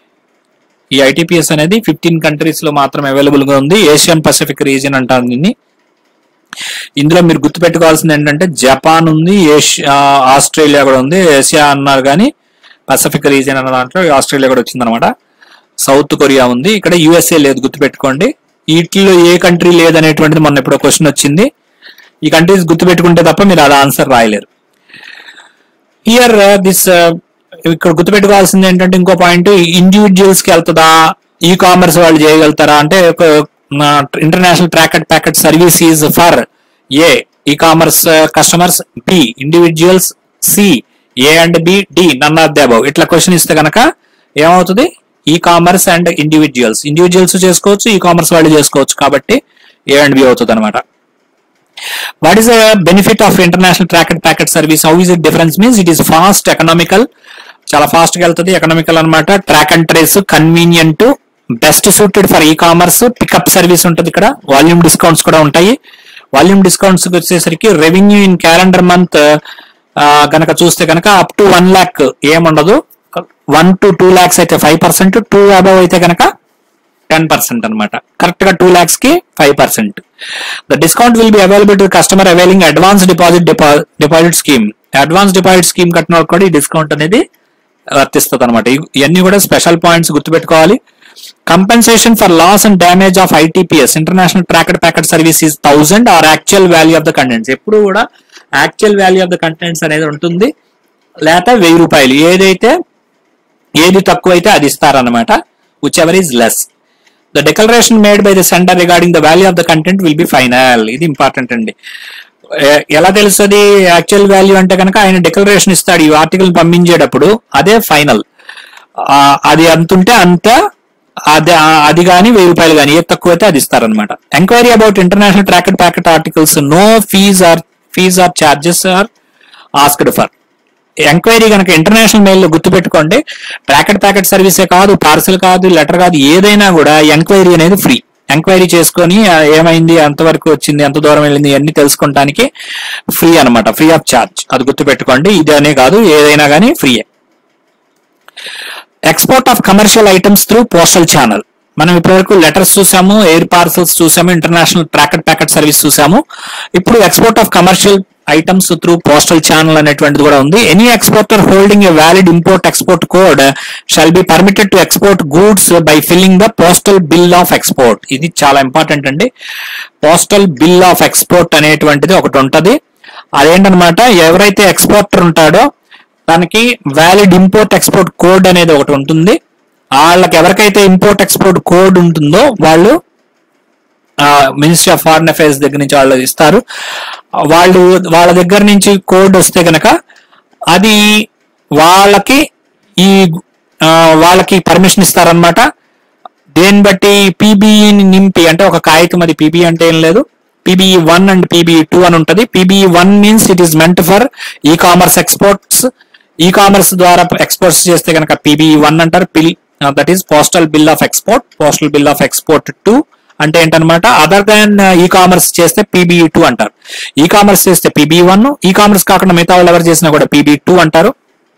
ఈ ఐటీపీఎస్ అనేది ఫిఫ్టీన్ కంట్రీస్ లో మాత్రం అవైలబుల్ గా ఉంది ఏషియన్ పసిఫిక్ రీజియన్ అంటారు దీన్ని ఇందులో మీరు గుర్తుపెట్టుకోవాల్సింది ఏంటంటే జపాన్ ఉంది ఏషియా ఆస్ట్రేలియా కూడా ఉంది ఏషియా అన్నారు కానీ పసిఫిక్ రీజియన్ అన్న దాంట్లో ఆస్ట్రేలియా కూడా వచ్చిందనమాట సౌత్ కొరియా ఉంది ఇక్కడ యుఎస్ఏ లేదు గుర్తుపెట్టుకోండి వీటిలో ఏ కంట్రీ లేదనేటువంటిది మొన్న ఇప్పుడు క్వశ్చన్ వచ్చింది ఈ కంట్రీస్ గుర్తుపెట్టుకుంటే తప్ప మీరు అలా ఆన్సర్ రాయలేరు హియర్ దిస్ ఇక్కడ గుర్తుపెట్టుకోవాల్సింది ఏంటంటే ఇంకో పాయింట్ ఇండివిజువల్స్ కి వెళ్తుందా ఈ కామర్స్ వాళ్ళు చేయగలుగుతారా అంటే international tracked packet service is for a e commerce customers b individuals c a and b d none of the above ఇట్లా క్వశ్చన్ ఇస్తే కనుక ఏమవుతుంది e commerce and individuals individuals చేసుకోవచ్చు ఈ కామర్స్ వాళ్ళు చేసుకోవచ్చు కాబట్టి ఏ అండ్ బి అవుతుంది అనమాట what is the benefit of international track and packet service how is it difference means it is fast economical చాలా ఫాస్ట్ గా వెళ్తుంది ఎకనామికల్ అన్నమాట track and trace convenient best suited for e commerce pickup service ఉంటుంది ఇక్కడ వాల్యూమ్ డిస్కౌంట్స్ కూడా ఉంటాయి వాల్యూమ్ డిస్కౌంట్స్ వచ్చేసరికి రెవెన్యూ ఇన్ క్యాలెండర్ మంత్ గనక చూస్తే కనుక అప్ టు వన్ ల్యాక్ ఏముండదు వన్ టు టూ ల్యాక్స్ అయితే ఫైవ్ పర్సెంట్ టూ అబవ్ అయితే కనుక టెన్ పర్సెంట్ అనమాట కరెక్ట్ గా టూ ల్యాక్స్ కి five percent the discount will be available to customer availing advance deposit deposit scheme advance deposit scheme కట్టిన వాళ్ళకి కూడా ఈ డిస్కౌంట్ అనేది వర్తిస్తుంది అనమాట ఇవన్నీ కూడా స్పెషల్ పాయింట్స్ గుర్తుపెట్టుకోవాలి compensation for loss and damage of ITPS international tracked packet service is thousand or actual value of the contents ఎప్పుడు కూడా actual value of the contents అనేది ఉంటుంది లేక వెయ్యి రూపాయలు ఏదైతే ఏది తక్కువైతే అది ఇస్తారనమాట whichever is less the declaration made by the sender regarding the value of the content will be final ఇది ఇంపార్టెంట్ అండి ఎ- ఎలా తెలుస్తుంది యాక్చువల్ వాల్యూ అంటే కనుక ఆయన డిక్లరేషన్ ఇస్తాడు ఈ ఆర్టికల్ పంపించేటప్పుడు అదే ఫైనల్ అది అంత ఉంటే అంత అది ఆ- అది కానీ వెయ్యి రూపాయలు కానీ ఏది తక్కువ అయితే అది ఇస్తారనమాట enquiry about international tracked packet articles no fees or fees or charges are asked for enquiry కనుక ఇంటర్నేషనల్ మెయిల్ లో గుర్తుపెట్టుకోండి ప్యాకెట్ ప్యాకెట్ సర్వీసే కాదు పార్సల్ కాదు లెటర్ కాదు ఏదైనా కూడా ఎంక్వైరీ అనేది ఫ్రీ ఎంక్వైరీ చేసుకొని ఆ, ఏమైంది ఎంతవరకు వచ్చింది ఎంత దూరం వెళ్ళింది అన్ని తెలుసుకోవడానికి ఫ్రీ అన్నమాట ఫ్రీ ఆఫ్ చార్జ్ అది గుర్తుపెట్టుకోండి ఇదనే కాదు ఏదైనా కానీ ఫ్రీయే export of commercial items through postal channel మనం ఇప్పటివరకు లెటర్స్ చూసాము ఎయిర్ పార్సల్స్ చూసాము ఇంటర్నేషనల్ ట్రాకెట్ ప్యాకెట్ సర్వీస్ చూసాము ఇప్పుడు export of commercial items through postal channel అనేటువంటిది కూడా ఉంది any exporter holding a valid import export code shall be permitted to export goods by filling the postal bill of export ఇది చాలా ఇంపార్టెంట్ అండి పోస్టల్ బిల్ ఆఫ్ ఎక్స్పోర్ట్ అనేటువంటిది ఒకటి ఉంటది అదేంటనమాట ఎవరైతే ఎక్స్పోర్టర్ ఉంటాడో దానికి వ్యాలిడ్ ఇంపోర్ట్ ఎక్స్పోర్ట్ కోడ్ అనేది ఒకటి ఉంటుంది వాళ్ళకి ఎవరికైతే ఇంపోర్ట్ ఎక్స్పోర్ట్ కోడ్ ఉంటుందో వాళ్ళు మినిస్ట్రీ ఆఫ్ ఫారిన్ అఫైర్స్ దగ్గర నుంచి వాళ్ళు ఇస్తారు వాళ్ళు వాళ్ళ దగ్గర నుంచి కోడ్ వస్తే గనక అది వాళ్ళకి ఈ ఆ, వాళ్ళకి పర్మిషన్ ఇస్తారనమాట దేన్ని బట్టి పీబీఈని నింపి అంటే ఒక కాగితం అది పీబీ అంటే ఏం లేదు PBE one and PBE two అని ఉంటది PBE one means it is meant for e commerce exports e commerce ద్వారా ఎక్స్పోర్ట్స్ చేస్తే కనుక పీబీఈ వన్ అంటారు bill that is postal bill of export postal bill of export two అంటే ఏంటనమాట అదర్ దాన్ ఈ కామర్స్ చేస్తే పీబీఈ టూ అంటారు ఈ కామర్స్ చేస్తే పీబీ వన్ ఈ కామర్స్ కాకుండా మిగతా వాళ్ళు ఎవరు చేసినా కూడా పీబీ టూ అంటారు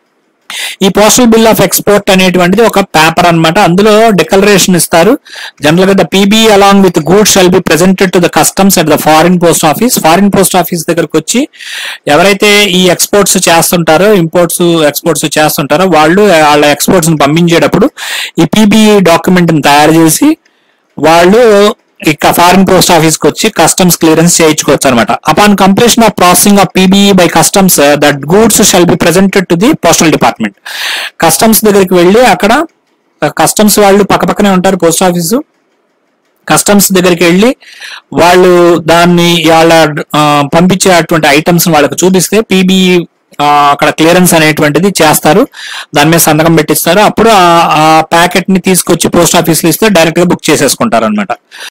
ఈ పోస్టల్ బిల్ ఆఫ్ ఎక్స్పోర్ట్ అనేటువంటిది ఒక పేపర్ అన్నమాట అందులో డిక్లరేషన్ ఇస్తారు జనరల్ గా the PB along with goods shall be presented to the customs at the foreign post office foreign post office దగ్గరకు వచ్చి ఎవరైతే ఈ ఎక్స్పోర్ట్స్ చేస్తుంటారో ఇంపోర్ట్స్ ఎక్స్పోర్ట్స్ చేస్తుంటారో వాళ్ళు వాళ్ళ ఎక్స్పోర్ట్స్ ని పంపించేటప్పుడు ఈ పీబీ డాక్యుమెంట్ ని తయారు చేసి వాళ్ళు ఇక ఫారిన్ పోస్ట్ ఆఫీస్ కి వచ్చి కస్టమ్స్ క్లియరెన్స్ చేయించుకోవచ్చు అనమాట upon completion of processing of PBE by customs that goods shall be presented to the postal department customs దగ్గరికి వెళ్ళి అక్కడ కస్టమ్స్ వాళ్ళు పక్కపక్కనే ఉంటారు పోస్ట్ ఆఫీసు కస్టమ్స్ దగ్గరికి వెళ్ళి వాళ్ళు దాన్ని వాళ్ళ ఆ, పంపించే అటువంటి ఐటమ్స్ వాళ్ళకి చూపిస్తే పీబీ అక్కడ క్లియరెన్స్ అనేటువంటిది చేస్తారు దాని మీద సంతకం పెట్టిస్తారు అప్పుడు ఆ ప్యాకెట్ ని తీసుకొచ్చి పోస్ట్ ఆఫీస్ లో ఇస్తే డైరెక్ట్ గా బుక్ చేసేసుకుంటారు అనమాట